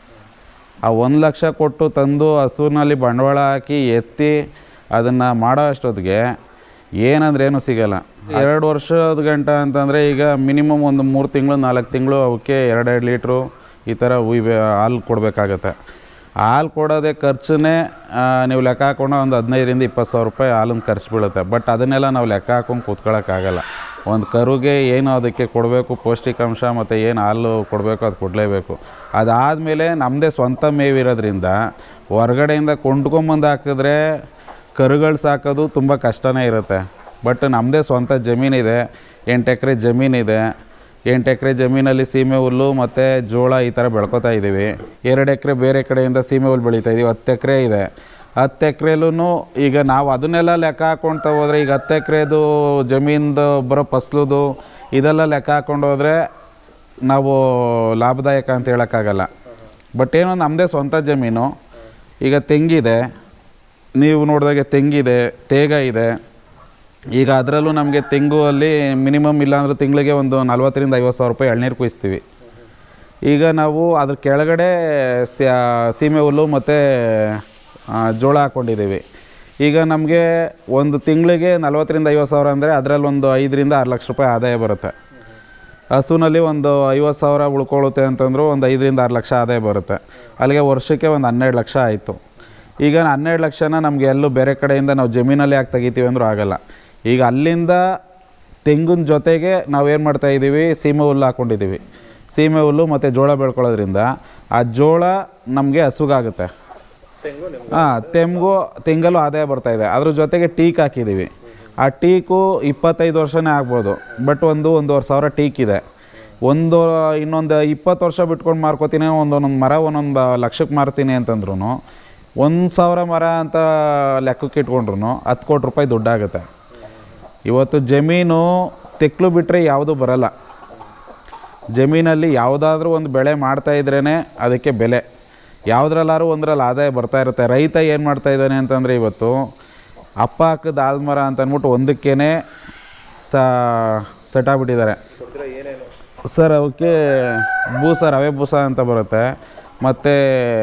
ಆ ಒಂದು ಲಕ್ಷ ಕೊಟ್ಟು ತಂದು ಹಸುವಿನಲ್ಲಿ ಬಂಡವಾಳ ಹಾಕಿ ಎತ್ತಿ ಅದನ್ನು ಮಾಡೋ ಅಷ್ಟೊತ್ತಿಗೆ ಏನಂದ್ರೆ ಏನೂ ಸಿಗಲ್ಲ ಎರಡು ವರ್ಷದ ಗಂಟ ಅಂತಂದರೆ ಈಗ ಮಿನಿಮಮ್ ಒಂದು ಮೂರು ತಿಂಗಳು ನಾಲ್ಕು ತಿಂಗಳು ಅವಕ್ಕೆ ಎರಡೆರಡು ಲೀಟ್ರು ಈ ಥರ ಉಯ್ಬೆ ಹಾಲು ಕೊಡಬೇಕಾಗತ್ತೆ ಹಾಲು ಕೊಡೋದೇ ಖರ್ಚನ್ನೇ ಆ, ನೀವು ಲೆಕ್ಕ ಹಾಕೊಂಡು ಒಂದು ಹದಿನೈದರಿಂದ ಇಪ್ಪತ್ತು ಸಾವಿರ ರೂಪಾಯಿ ಹಾಲಿನ ಖರ್ಚು ಬೀಳುತ್ತೆ ಬಟ್ ಅದನ್ನೆಲ್ಲ ನಾವು ಲೆಕ್ಕ ಹಾಕೊಂಡು ಕೂತ್ಕೊಳ್ಳೋಕ್ಕಾಗಲ್ಲ ಒಂದು ಕರುಗೆ ಏನು ಅದಕ್ಕೆ ಕೊಡಬೇಕು ಪೌಷ್ಟಿಕಾಂಶ ಮತ್ತು ಏನು ಹಾಲು ಕೊಡಬೇಕು ಅದು ಕೊಡಲೇಬೇಕು ಅದಾದಮೇಲೆ ನಮ್ಮದೇ ಸ್ವಂತ ಮೇವಿರೋದ್ರಿಂದ ಹೊರಗಡೆಯಿಂದ ಕೊಂಡ್ಕೊಂಬಂದು ಹಾಕಿದ್ರೆ ಕರುಗಳು ಸಾಕೋದು ತುಂಬ ಕಷ್ಟನೇ ಇರುತ್ತೆ ಬಟ್ ನಮ್ಮದೇ ಸ್ವಂತ ಜಮೀನಿದೆ ಎಂಟು ಎಕರೆ ಜಮೀನಿದೆ ಎಂಟು ಎಕರೆ ಜಮೀನಲ್ಲಿ ಸೀಮೆ ಹುಲ್ಲು ಮತ್ತು ಜೋಳ ಈ ಥರ ಬೆಳ್ಕೊತಾ ಇದ್ದೀವಿ ಎರಡು ಎಕರೆ ಬೇರೆ ಕಡೆಯಿಂದ ಸೀಮೆ ಹುಲ್ಲು ಬೆಳೀತಾ ಇದ್ದೀವಿ ಹತ್ತು ಎಕರೆ ಇದೆ ಹತ್ತು ಎಕರೆಲೂ ಈಗ ನಾವು ಅದನ್ನೆಲ್ಲ ಲೆಕ್ಕ ಹಾಕ್ಕೊಳ್ತಾ ಹೋದರೆ ಈಗ ಹತ್ತು ಎಕರೆದು ಜಮೀನ್ದು ಬರೋ ಫಸ್ಲುದು ಇದೆಲ್ಲ ಲೆಕ್ಕ ಹಾಕ್ಕೊಂಡು ಹೋದರೆ ನಾವು ಲಾಭದಾಯಕ ಅಂತ ಹೇಳೋಕ್ಕಾಗಲ್ಲ ಬಟ್ ಏನೋ ನಮ್ಮದೇ ಸ್ವಂತ ಜಮೀನು ಈಗ ತೆಂಗಿದೆ ನೀವು ನೋಡಿದಾಗೆ ತೆಂಗಿದೆ ತೇಗ ಇದೆ ಈಗ ಅದರಲ್ಲೂ ನಮಗೆ ತೆಂಗು ಅಲ್ಲಿ ಮಿನಿಮಮ್ ಇಲ್ಲಾಂದ್ರೆ ತಿಂಗಳಿಗೆ ಒಂದು ನಲ್ವತ್ತರಿಂದ ಐವತ್ತು ಸಾವಿರ ರೂಪಾಯಿ ಎಳ್ನೀರು ಕುಯಿಸ್ತೀವಿ ಈಗ ನಾವು ಅದ್ರ ಕೆಳಗಡೆ ಸ್ಯಾ- ಸೀಮೆ ಹುಲ್ಲು ಮತ್ತು ಜೋಳ ಹಾಕ್ಕೊಂಡಿದ್ದೀವಿ ಈಗ ನಮಗೆ ಒಂದು ತಿಂಗಳಿಗೆ ನಲ್ವತ್ತರಿಂದ ಐವತ್ತು ಸಾವಿರ ಅಂದರೆ ಅದರಲ್ಲಿ ಒಂದು ಐದರಿಂದ ಆರು ಲಕ್ಷ ರೂಪಾಯಿ ಆದಾಯ ಬರುತ್ತೆ ಹಸುನಲ್ಲಿ ಒಂದು ಐವತ್ತು ಸಾವಿರ ಉಳ್ಕೊಳ್ಳುತ್ತೆ ಅಂತಂದ್ರು ಒಂದು ಐದರಿಂದ ಆರು ಲಕ್ಷ ಆದಾಯ ಬರುತ್ತೆ ಅಲ್ಲಿಗೆ ವರ್ಷಕ್ಕೆ ಒಂದು ಹನ್ನೆರಡು ಲಕ್ಷ ಆಯಿತು ಈಗ ಹನ್ನೆರಡು ಲಕ್ಷನ ನಮಗೆ ಎಲ್ಲೂ ಬೇರೆ ಕಡೆಯಿಂದ ನಾವು ಜಮೀನಲ್ಲಿ ಯಾಕೆ ತೆಗಿತೀವಿ ಅಂದರೂ ಆಗಲ್ಲ ಈಗ ಅಲ್ಲಿಂದ ತೆಂಗಿನ ಜೊತೆಗೆ ನಾವೇನು ಮಾಡ್ತಾ ಇದ್ದೀವಿ ಸೀಮೆ ಹುಲ್ಲು ಹಾಕ್ಕೊಂಡಿದ್ದೀವಿ ಸೀಮೆ ಹುಲ್ಲು ಮತ್ತು ಜೋಳ ಬೆಳ್ಕೊಳ್ಳೋದ್ರಿಂದ ಆ ಜೋಳ ನಮಗೆ ಹಸುಗಾಗುತ್ತೆ ತೆಂಗು ನಿಮ್ಗೆ ಹಾಂ ತೆಂಗು ತೆಂಗಲ್ಲೂ ಆದಾಯ ಬರ್ತಾ ಇದೆ ಅದ್ರ ಜೊತೆಗೆ ಟೀಕ್ ಹಾಕಿದ್ದೀವಿ ಆ ಟೀಕು ಇಪ್ಪತ್ತೈದು ವರ್ಷನೇ ಆಗ್ಬೋದು ಬಟ್ ಒಂದು ಒಂದೂವರೆ ಸಾವಿರ ಟೀಕ್ ಇದೆ ಒಂದು ಇನ್ನೊಂದು ಇಪ್ಪತ್ತು ವರ್ಷ ಬಿಟ್ಕೊಂಡು ಮಾರ್ಕೋತೀನಿ ಒಂದೊಂದೊಂದು ಮರ ಒಂದೊಂದು ಲಕ್ಷಕ್ಕೆ ಮಾರ್ತೀನಿ ಅಂತಂದ್ರೂ ಒಂದು ಸಾವಿರ ಮರ ಅಂತ ಲೆಕ್ಕಕ್ಕೆ ಇಟ್ಕೊಂಡ್ರು ಹತ್ತು ಕೋಟಿ ರೂಪಾಯಿ ದುಡ್ಡಾಗುತ್ತೆ ಇವತ್ತು ಜಮೀನು ತೆಕ್ಲು ಬಿಟ್ಟರೆ ಯಾವುದೂ ಬರಲ್ಲ ಜಮೀನಲ್ಲಿ ಯಾವುದಾದ್ರೂ ಒಂದು ಬೆಳೆ ಮಾಡ್ತಾ ಇದ್ರೇ ಅದಕ್ಕೆ ಬೆಲೆ ಯಾವುದ್ರಲ್ಲಾರು ಒಂದ್ರಲ್ಲಿ ಆದಾಯ ಬರ್ತಾ ಇರುತ್ತೆ ರೈತ ಏನು ಮಾಡ್ತಾ ಇದ್ದಾನೆ ಅಂತಂದರೆ ಇವತ್ತು ಅಪ್ಪ ಹಾಕಿದ ಆಲ್ಮರ ಅಂತ ಅಂದ್ಬಿಟ್ಟು ಒಂದಕ್ಕೇ ಸ ಸೆಟಾಗ್ಬಿಟ್ಟಿದ್ದಾರೆ ಕೊಡ್ತೀರಾ ಏನೇನು ಸರ್ ಅವಕ್ಕೆ ಬೂಸ ರವೆ ಬೂಸ ಅಂತ ಬರುತ್ತೆ ಮತ್ತು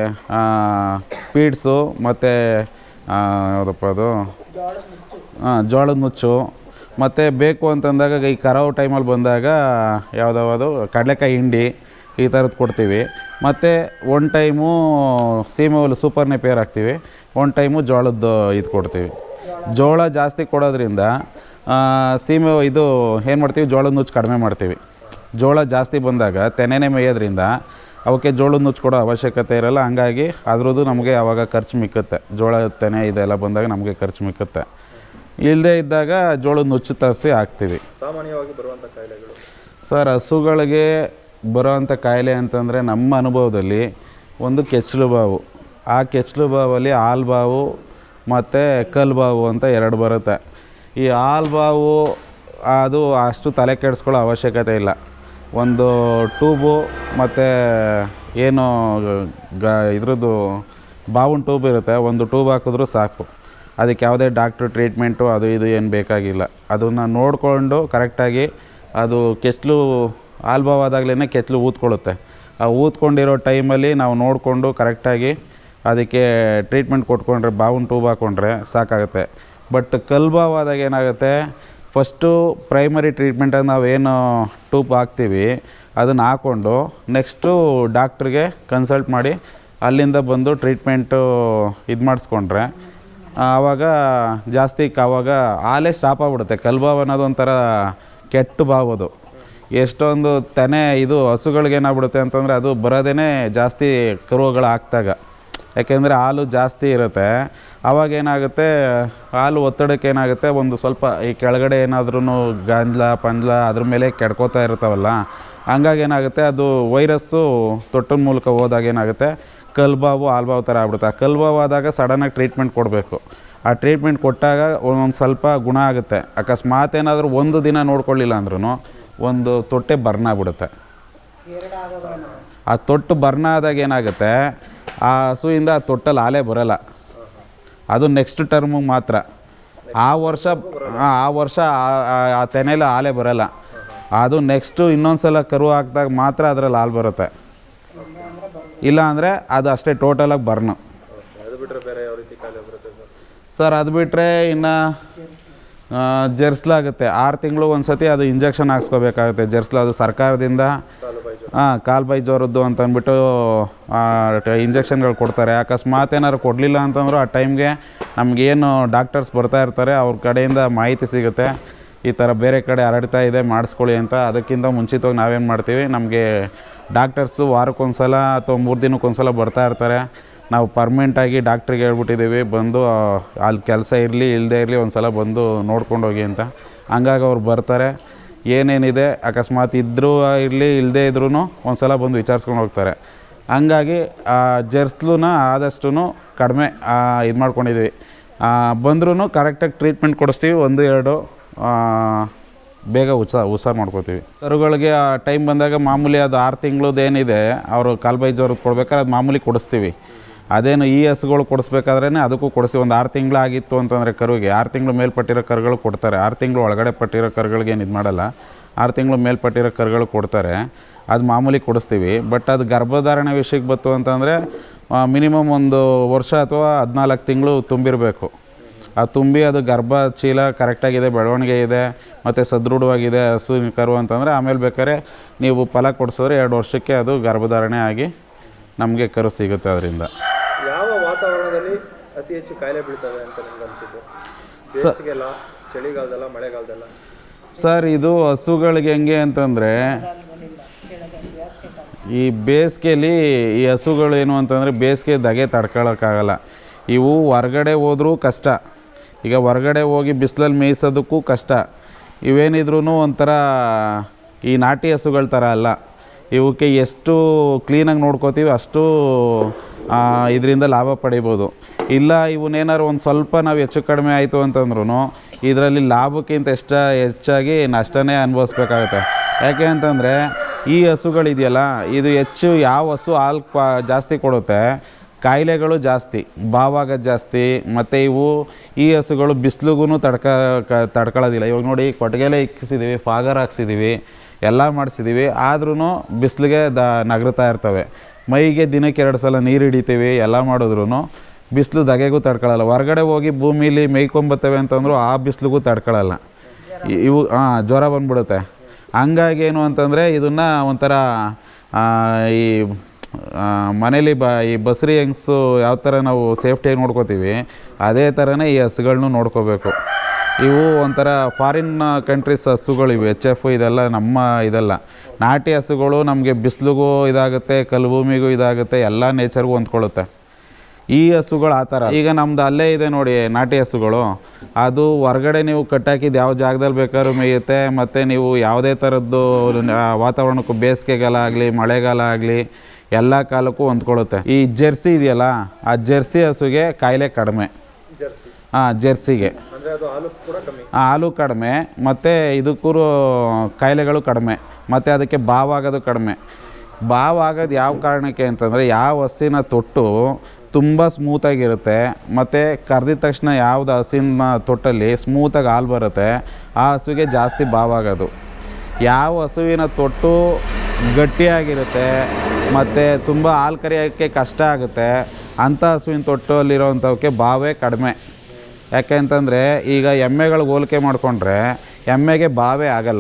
ಪೀಡ್ಸು ಮತ್ತು ಯಾವುದಪ್ಪ ಅದು ಹಾಂ ಜೋಳದ ನುಚ್ಚು ಮತ್ತು ಬೇಕು ಅಂತಂದಾಗ ಈ ಕರಾವು ಟೈಮಲ್ಲಿ ಬಂದಾಗ ಯಾವುದಾವುದು ಕಡಲೆಕಾಯಿ ಹಿಂಡಿ ಈ ಥರದ್ದು ಕೊಡ್ತೀವಿ ಮತ್ತು ಒನ್ ಟೈಮು ಸೀಮೆ ಹುಲ್ಲು ಸೂಪರ್ ನೆಪೇರ್ ಹಾಕ್ತೀವಿ ಒನ್ ಟೈಮು ಜೋಳದ್ದು ಇದು ಕೊಡ್ತೀವಿ ಜೋಳ ಜಾಸ್ತಿ ಕೊಡೋದ್ರಿಂದ ಆ, ಸೀಮೆ ಇದು ಏನು ಮಾಡ್ತೀವಿ ಜೋಳದ ನುಚ್ಚು ಕಡಿಮೆ ಮಾಡ್ತೀವಿ ಜೋಳ ಜಾಸ್ತಿ ಬಂದಾಗ ತೆನೆನೇ ಮೇಯೋದ್ರಿಂದ ಅವಕ್ಕೆ ಜೋಳದ ನುಚ್ಚು ಕೊಡೋ ಅವಶ್ಯಕತೆ ಇರಲ್ಲ ಹಂಗಾಗಿ ಅದ್ರದ್ದು ನಮಗೆ ಆವಾಗ ಖರ್ಚು ಮಿಕ್ಕುತ್ತೆ ಜೋಳ ತೆನೆ ಇದೆಲ್ಲ ಬಂದಾಗ ನಮಗೆ ಖರ್ಚು ಮಿಕ್ಕುತ್ತೆ ಇಲ್ಲದೇ ಇದ್ದಾಗ ಜೋಳದ ನುಚ್ಚು ತರಿಸಿ ಹಾಕ್ತೀವಿ ಸಾಮಾನ್ಯವಾಗಿ ಬರುವಂಥ ಕಾಯಿಲೆಗಳು ಸರ್ ಹಸುಗಳಿಗೆ ಬರೋವಂಥ ಕಾಯಿಲೆ ಅಂತಂದರೆ ನಮ್ಮ ಅನುಭವದಲ್ಲಿ ಒಂದು ಕೆಚ್ಚಲು ಬಾವು ಆ ಕೆಚ್ಚಲು ಬಾವಲ್ಲಿ ಹಾಲು ಬಾವು ಮತ್ತು ಕಲ್ಲು ಬಾವು ಅಂತ ಎರಡು ಬರುತ್ತೆ ಈ ಹಾಲು ಬಾವು ಅದು ಅಷ್ಟು ತಲೆ ಕೆಡಿಸ್ಕೊಳ್ಳೋ ಅವಶ್ಯಕತೆ ಇಲ್ಲ ಒಂದು ಟ್ಯೂಬು ಮತ್ತು ಏನು ಗ ಇದ್ರದ್ದು ಬಾವಿನ ಟ್ಯೂಬ್ ಇರುತ್ತೆ ಒಂದು ಟ್ಯೂಬ್ ಹಾಕಿದ್ರೂ ಸಾಕು ಅದಕ್ಕೆ ಯಾವುದೇ ಡಾಕ್ಟ್ರು ಟ್ರೀಟ್ಮೆಂಟು ಅದು ಇದು ಏನು ಬೇಕಾಗಿಲ್ಲ ಅದನ್ನು ನೋಡಿಕೊಂಡು ಕರೆಕ್ಟಾಗಿ ಅದು ಕೆಚ್ಚಲು ಆಲ್ಬವಾದಾಗಲೇ ಕೆಚ್ಚಲು ಊದ್ಕೊಳ್ಳುತ್ತೆ ಆ ಊದ್ಕೊಂಡಿರೋ ಟೈಮಲ್ಲಿ ನಾವು ನೋಡಿಕೊಂಡು ಕರೆಕ್ಟಾಗಿ ಅದಕ್ಕೆ ಟ್ರೀಟ್ಮೆಂಟ್ ಕೊಟ್ಕೊಂಡ್ರೆ ಬಾವಿನ ಟ್ಯೂಬ್ ಹಾಕ್ಕೊಂಡ್ರೆ ಸಾಕಾಗುತ್ತೆ ಬಟ್ ಕಲ್ಬಾವಾದಾಗ ಏನಾಗುತ್ತೆ ಫಸ್ಟು ಪ್ರೈಮರಿ ಟ್ರೀಟ್ಮೆಂಟಾಗಿ ನಾವೇನು ಟ್ಯೂಬ್ ಹಾಕ್ತೀವಿ ಅದನ್ನು ಹಾಕ್ಕೊಂಡು ನೆಕ್ಸ್ಟು ಡಾಕ್ಟ್ರಿಗೆ ಕನ್ಸಲ್ಟ್ ಮಾಡಿ ಅಲ್ಲಿಂದ ಬಂದು ಟ್ರೀಟ್ಮೆಂಟು ಇದು ಮಾಡಿಸ್ಕೊಂಡ್ರೆ ಆವಾಗ ಜಾಸ್ತಿ ಕ- ಆವಾಗ ಹಾಲೇ ಸ್ಟಾಪ್ ಆಗ್ಬಿಡುತ್ತೆ ಕಲ್ಬಾವ್ ಅನ್ನೋದು ಒಂಥರ ಕೆಟ್ಟ ಬಾವು ಅದು ಎಷ್ಟೊಂದು ತೆನೆ ಇದು ಹಸುಗಳಿಗೆ ಏನಾಗ್ಬಿಡುತ್ತೆ ಅಂತಂದರೆ ಅದು ಬರೋದೇ ಜಾಸ್ತಿ ಕರುಗಳು ಹಾಕ್ದಾಗ ಯಾಕೆಂದರೆ ಹಾಲು ಜಾಸ್ತಿ ಇರುತ್ತೆ ಆವಾಗ ಏನಾಗುತ್ತೆ ಹಾಲು ಒತ್ತಡಕ್ಕೆ ಏನಾಗುತ್ತೆ ಒಂದು ಸ್ವಲ್ಪ ಈ ಕೆಳಗಡೆ ಏನಾದ್ರೂ ಗಾಂಜ್ಲ ಪಂಜ್ಲ ಅದ್ರ ಮೇಲೆ ಕೆಡ್ಕೋತಾ ಇರ್ತಾವಲ್ಲ ಹಂಗಾಗಿ ಏನಾಗುತ್ತೆ ಅದು ವೈರಸ್ಸು ತೊಟ್ಟಿನ ಮೂಲಕ ಹೋದಾಗ ಏನಾಗುತ್ತೆ ಕಲ್ಬಾವು ಹಾಲ್ಬಾವು ಥರ ಆಗ್ಬಿಡುತ್ತೆ ಆ ಕಲ್ಬಾವು ಆದಾಗ ಸಡನ್ನಾಗಿ ಟ್ರೀಟ್ಮೆಂಟ್ ಕೊಡಬೇಕು ಆ ಟ್ರೀಟ್ಮೆಂಟ್ ಕೊಟ್ಟಾಗ ಒಂದೊಂದು ಸ್ವಲ್ಪ ಗುಣ ಆಗುತ್ತೆ ಅಕಸ್ಮಾತ್ ಏನಾದರೂ ಒಂದು ದಿನ ನೋಡ್ಕೊಳ್ಳಿಲ್ಲ ಅಂದ್ರೂ ಒಂದು ತೊಟ್ಟೆ ಬರ್ನ್ ಆಗ್ಬಿಡುತ್ತೆ ಆ ತೊಟ್ಟು ಬರ್ನ್ ಆದಾಗ ಏನಾಗುತ್ತೆ ಆ ಹಸುವಿಂದ ಆ ತೊಟ್ಟಲ್ಲಿ ಹಾಲೇ ಬರಲ್ಲ ಅದು ನೆಕ್ಸ್ಟ್ ಟರ್ಮಿಗೆ ಮಾತ್ರ ಆ ವರ್ಷ ಆ ಆ ವರ್ಷ ಆ- ಆ- ಆ ತೆನೆಯಲ್ಲಿ ಹಾಲೇ ಬರಲ್ಲ ಅದು ನೆಕ್ಸ್ಟು ಇನ್ನೊಂದು ಸಲ ಕರು ಹಾಕಿದಾಗ ಮಾತ್ರ ಅದರಲ್ಲಿ ಹಾಲು ಬರುತ್ತೆ ಇಲ್ಲ ಅಂದರೆ ಅದು ಅಷ್ಟೇ ಟೋಟಲಾಗಿ ಬರ್ನು ಓಕೆ ಅದು ಬಿಟ್ಟರೆ ಬೇರೆ ಯಾವ ರೀತಿ ಕಾಯಿಲೆ ಬರುತ್ತೆ ಸರ್ ಸರ್ ಅದು ಬಿಟ್ಟರೆ ಇನ್ನು ಜೆರ್ಸ್ಲಾಗುತ್ತೆ ಆರು ತಿಂಗಳು ಒಂದು ಸತಿ ಅದು ಇಂಜೆಕ್ಷನ್ ಹಾಕ್ಸ್ಕೋಬೇಕಾಗುತ್ತೆ ಜೆರ್ಸ್ಲ ಅದು ಸರ್ಕಾರದಿಂದ ಕಾಲು ಬಾಯಿ ಜ್ವರ ಹಾಂ ಕಾಲು ಬೈ ಜ್ವರದ್ದು ಅಂತ ಅಂದ್ಬಿಟ್ಟು ಇಂಜೆಕ್ಷನ್ಗಳು ಕೊಡ್ತಾರೆ ಅಕಸ್ಮಾತ್ ಏನಾದ್ರು ಕೊಡಲಿಲ್ಲ ಅಂತಂದ್ರು ಆ ಟೈಮ್ಗೆ ನಮಗೇನು ಡಾಕ್ಟರ್ಸ್ ಬರ್ತಾ ಇರ್ತಾರೆ ಅವ್ರ ಕಡೆಯಿಂದ ಮಾಹಿತಿ ಸಿಗುತ್ತೆ ಈ ಥರ ಬೇರೆ ಕಡೆ ಹರಡ್ತಾ ಇದೆ ಮಾಡಿಸ್ಕೊಳ್ಳಿ ಅಂತ ಅದಕ್ಕಿಂತ ಮುಂಚಿತವಾಗಿ ನಾವೇನು ಮಾಡ್ತೀವಿ ನಮಗೆ ಡಾಕ್ಟರ್ಸು ವಾರಕ್ಕೊಂದ್ಸಲ ಅಥವಾ ಮೂರು ದಿನಕ್ಕೊಂದ್ಸಲ ಬರ್ತಾ ಇರ್ತಾರೆ ನಾವು ಪರ್ಮನೆಂಟಾಗಿ ಡಾಕ್ಟ್ರಿಗೆ ಹೇಳ್ಬಿಟ್ಟಿದ್ದೀವಿ ಬಂದು ಆ, ಅಲ್ಲಿ ಕೆಲಸ ಇರಲಿ ಇಲ್ಲದೇ ಇರಲಿ ಒಂದು ಸಲ ಬಂದು ನೋಡ್ಕೊಂಡು ಹೋಗಿ ಅಂತ ಹಂಗಾಗಿ ಅವ್ರು ಬರ್ತಾರೆ ಏನೇನಿದೆ ಅಕಸ್ಮಾತ್ ಇದ್ದರೂ ಇರಲಿ ಇಲ್ಲದೇ ಇದ್ರೂ ಒಂದು ಸಲ ಬಂದು ವಿಚಾರಿಸ್ಕೊಂಡು ಹೋಗ್ತಾರೆ ಹಂಗಾಗಿ ಆ ಜರ್ಸ್ಲೂನ ಆದಷ್ಟು ಕಡಿಮೆ ಇದು ಮಾಡ್ಕೊಂಡಿದ್ವಿ ಬಂದ್ರೂ ಕರೆಕ್ಟಾಗಿ ಟ್ರೀಟ್ಮೆಂಟ್ ಕೊಡಿಸ್ತೀವಿ ಒಂದು ಎರಡು ಆ, ಬೇಗ ಉಸ ಹುಷಾರು ಮಾಡ್ಕೋತೀವಿ ಕರುಗಳಿಗೆ ಆ ಟೈಮ್ ಬಂದಾಗ ಮಾಮೂಲಿ ಅದು ಆರು ತಿಂಗಳದ್ದು ಏನಿದೆ ಅವರು ಕಾಲ್ಬೈ ಜ್ವರದ್ದು ಕೊಡ್ಬೇಕಾದ್ರೆ ಅದು ಮಾಮೂಲಿ ಕೊಡಿಸ್ತೀವಿ ಅದೇನು ಈ ಹಸುಗಳು ಕೊಡಿಸ್ಬೇಕಾದ್ರೇ ಅದಕ್ಕೂ ಕೊಡಿಸ್ತೀವಿ ಒಂದು ಆರು ತಿಂಗಳು ಆಗಿತ್ತು ಅಂತಂದರೆ ಕರುವಿಗೆ ಆರು ತಿಂಗಳು ಮೇಲ್ಪಟ್ಟಿರೋ ಕರುಗಳು ಕೊಡ್ತಾರೆ ಆರು ತಿಂಗಳು ಒಳಗಡೆ ಪಟ್ಟಿರೋ ಕರುಗಳಿಗೆ ಏನು ಇದು ಮಾಡಲ್ಲ ಆರು ತಿಂಗಳು ಮೇಲ್ಪಟ್ಟಿರೋ ಕರುಗಳು ಕೊಡ್ತಾರೆ ಅದು ಮಾಮೂಲಿ ಕೊಡಿಸ್ತೀವಿ ಬಟ್ ಅದು ಗರ್ಭಧಾರಣೆ ವಿಷಯಕ್ಕೆ ಬಂತು ಅಂತಂದರೆ ಮಿನಿಮಮ್ ಒಂದು ವರ್ಷ ಅಥವಾ ಹದಿನಾಲ್ಕು ತಿಂಗಳು ತುಂಬಿರಬೇಕು ಆ ತುಂಬಿ ಅದು ಗರ್ಭ ಚೀಲ ಕರೆಕ್ಟಾಗಿದೆ ಬೆಳವಣಿಗೆ ಇದೆ ಮತ್ತು ಸದೃಢವಾಗಿದೆ ಹಸುವಿನ ಕರು ಅಂತಂದರೆ ಆಮೇಲೆ ಬೇಕಾದ್ರೆ ನೀವು ಫಲ ಕೊಡಿಸಿದ್ರೆ ಎರಡು ವರ್ಷಕ್ಕೆ ಅದು ಗರ್ಭಧಾರಣೆ ಆಗಿ ನಮಗೆ ಕರು ಸಿಗುತ್ತೆ ಅದರಿಂದ ಯಾವ ವಾತಾವರಣದಲ್ಲಿ ಅತಿ ಹೆಚ್ಚು ಕಾಯಿಲೆ ಬೀಳ್ತವೆ ಅಂತ ನಿಮ್ಗೆ ಅನಿಸಿದ್ದು ಬೇಸಿಗೆಲ್ಲ ಚಳಿಗಾಲದಲ್ಲ ಮಳೆಗಾಲದಲ್ಲ ಸರ್ ಇದು ಹಸುಗಳಿಗೆ ಹೆಂಗೆ ಅಂತಂದರೆ ಈ ಬೇಸಿಗೆಯಲ್ಲಿ ಈ ಹಸುಗಳು ಏನು ಅಂತಂದರೆ ಬೇಸಿಗೆ ಧಗೆ ತಡ್ಕೊಳಕ್ಕಾಗಲ್ಲ ಇವು ಹೊರ್ಗಡೆ ಹೋದ್ರೂ ಕಷ್ಟ ಈಗ ಹೊರ್ಗಡೆ ಹೋಗಿ ಬಿಸಿಲಲ್ಲಿ ಮೇಯಿಸೋದಕ್ಕೂ ಕಷ್ಟ ಇವೇನಿದ್ರೂ ಒಂಥರ ಈ ನಾಟಿ ಹಸುಗಳ ಥರ ಅಲ್ಲ ಇವಕ್ಕೆ ಎಷ್ಟು ಕ್ಲೀನಾಗಿ ನೋಡ್ಕೋತೀವಿ ಅಷ್ಟು ಇದರಿಂದ ಲಾಭ ಪಡಿಬೋದು ಇಲ್ಲ ಇವನ್ನೇನಾದ್ರು ಒಂದು ಸ್ವಲ್ಪ ನಾವು ಹೆಚ್ಚು ಕಡಿಮೆ ಆಯಿತು ಅಂತಂದ್ರೂ ಇದರಲ್ಲಿ ಲಾಭಕ್ಕಿಂತ ಎಷ್ಟ ಹೆಚ್ಚಾಗಿ ನಷ್ಟನೇ ಅನುಭವಿಸ್ಬೇಕಾಗುತ್ತೆ ಯಾಕೆ ಅಂತಂದರೆ ಈ ಹಸುಗಳಿದೆಯಲ್ಲ ಇದು ಹೆಚ್ಚು ಯಾವ ಹಸು ಹಾಲು ಕ್ವಾ ಜಾಸ್ತಿ ಕೊಡುತ್ತೆ ಕಾಯಿಲೆಗಳು ಜಾಸ್ತಿ ಬಾವಾಗೋದು ಜಾಸ್ತಿ ಮತ್ತು ಇವು ಈ ಹಸುಗಳು ಬಿಸಿಲಿಗೂ ತಡ್ಕ ಕ ತಡ್ಕೊಳ್ಳೋದಿಲ್ಲ ಇವಾಗ ನೋಡಿ ಕೊಟ್ಟಿಗೆಲೆ ಇಕ್ಕಿಸಿದ್ದೀವಿ ಫಾಗರ್ ಹಾಕ್ಸಿದ್ದೀವಿ ಎಲ್ಲ ಮಾಡಿಸಿದ್ದೀವಿ ಆದ್ರೂ ಬಿಸಿಲಿಗೆ ದ ನಗರ್ತಾ ಇರ್ತವೆ ಮೈಗೆ ದಿನಕ್ಕೆ ಎರಡು ಸಲ ನೀರು ಹಿಡಿತೀವಿ ಎಲ್ಲ ಮಾಡಿದ್ರು ಬಿಸಿಲು ಧಗೆಗೂ ತಡ್ಕೊಳ್ಳಲ್ಲ ಹೊರಗಡೆ ಹೋಗಿ ಭೂಮಿಲಿ ಮೇಯ್ಕೊಂಬತ್ತವೆ ಅಂತಂದ್ರು ಆ ಬಿಸಿಲಿಗೂ ತಡ್ಕೊಳ್ಳಲ್ಲ ಇ- ಇವು ಹಾಂ ಜ್ವರ ಬಂದ್ಬಿಡುತ್ತೆ ಹಂಗಾಗಿ ಏನು ಅಂತಂದರೆ ಇದನ್ನು ಒಂಥರ ಆ, ಈ ಆ, ಮನೇಲಿ ಬ ಈ ಬಸ್ರಿ ಹೆಂಗ್ಸು ಯಾವ ಥರ ನಾವು ಸೇಫ್ಟಿಯಾಗಿ ನೋಡ್ಕೋತೀವಿ ಅದೇ ಥರನೇ ಈ ಹಸುಗಳ್ನು ನೋಡ್ಕೋಬೇಕು ಇವು ಒಂಥರ ಫಾರಿನ್ ಕಂಟ್ರೀಸ್ ಹಸುಗಳು ಇವು ಎಚ್ ಎಫ್ ಇದೆಲ್ಲ ನಮ್ಮ ಇದಲ್ಲ ನಾಟಿ ಹಸುಗಳು ನಮಗೆ ಬಿಸಿಲಿಗೂ ಇದಾಗುತ್ತೆ ಕಲ್ಲು ಭೂಮಿಗೂ ಇದಾಗುತ್ತೆ ಎಲ್ಲ ನೇಚರ್ಗೂ ಹೊಂದ್ಕೊಳ್ಳುತ್ತೆ ಈ ಹಸುಗಳು ಆ ಥರ ಈಗ ನಮ್ದು ಅಲ್ಲೇ ಇದೆ ನೋಡಿ ನಾಟಿ ಹಸುಗಳು ಅದು ಹೊರ್ಗಡೆ ನೀವು ಕಟ್ಟಾಕಿದ್ದು ಯಾವ ಜಾಗದಲ್ಲಿ ಬೇಕಾದ್ರೂ ಮೇಯುತ್ತೆ ಮತ್ತು ನೀವು ಯಾವುದೇ ಥರದ್ದು ಆ, ವಾತಾವರಣಕ್ಕೂ ಬೇಸಿಗೆಗಾಲ ಆಗಲಿ ಮಳೆಗಾಲ ಆಗಲಿ ಎಲ್ಲ ಕಾಲಕ್ಕೂ ಹೊಂದ್ಕೊಳ್ಳುತ್ತೆ ಈ ಜೆರ್ಸಿ ಇದೆಯಲ್ಲ ಆ ಜೆರ್ಸಿ ಹಸುಗೆ ಕಾಯಿಲೆ ಕಡಿಮೆ ಜರ್ಸಿ ಹಾಂ ಜೆರ್ಸಿಗೆ ಅಂದ್ರೆ ಅದು ಹಾಲು ಕೂಡ ಕಮ್ಮಿ ಆ, ಹಾಲು ಕಡಿಮೆ ಮತ್ತು ಇದಕ್ಕೂ ಕಾಯಿಲೆಗಳು ಕಡಿಮೆ ಮತ್ತು ಅದಕ್ಕೆ ಬಾವಾಗೋದು ಕಡಿಮೆ ಬಾವಾಗೋದು ಯಾವ ಕಾರಣಕ್ಕೆ ಅಂತಂದರೆ ಯಾವ ಹಸಿನ ತೊಟ್ಟು ತುಂಬ ಸ್ಮೂತಾಗಿರುತ್ತೆ ಮತ್ತು ಕರೆದಿದ ತಕ್ಷಣ ಯಾವ್ದು ಹಸಿನ ತೊಟ್ಟಲ್ಲಿ ಸ್ಮೂತಾಗಿ ಹಾಲು ಬರುತ್ತೆ ಆ ಹಸುವಿಗೆ ಜಾಸ್ತಿ ಬಾವಾಗೋದು ಯಾವ ಹಸುವಿನ ತೊಟ್ಟು ಗಟ್ಟಿಯಾಗಿರುತ್ತೆ ಮತ್ತು ತುಂಬ ಹಾಲು ಕರಿಯೋಕ್ಕೆ ಕಷ್ಟ ಆಗುತ್ತೆ ಅಂಥ ಹಸುವಿನ ತೊಟ್ಟಲ್ಲಿರೋವಂಥವಕ್ಕೆ ಬಾವೇ ಕಡಿಮೆ ಯಾಕೆ ಅಂತಂದರೆ ಈಗ ಎಮ್ಮೆಗಳಿಗೆ ಹೋಲಿಕೆ ಮಾಡಿಕೊಂಡ್ರೆ ಎಮ್ಮೆಗೆ ಬಾವೇ ಆಗಲ್ಲ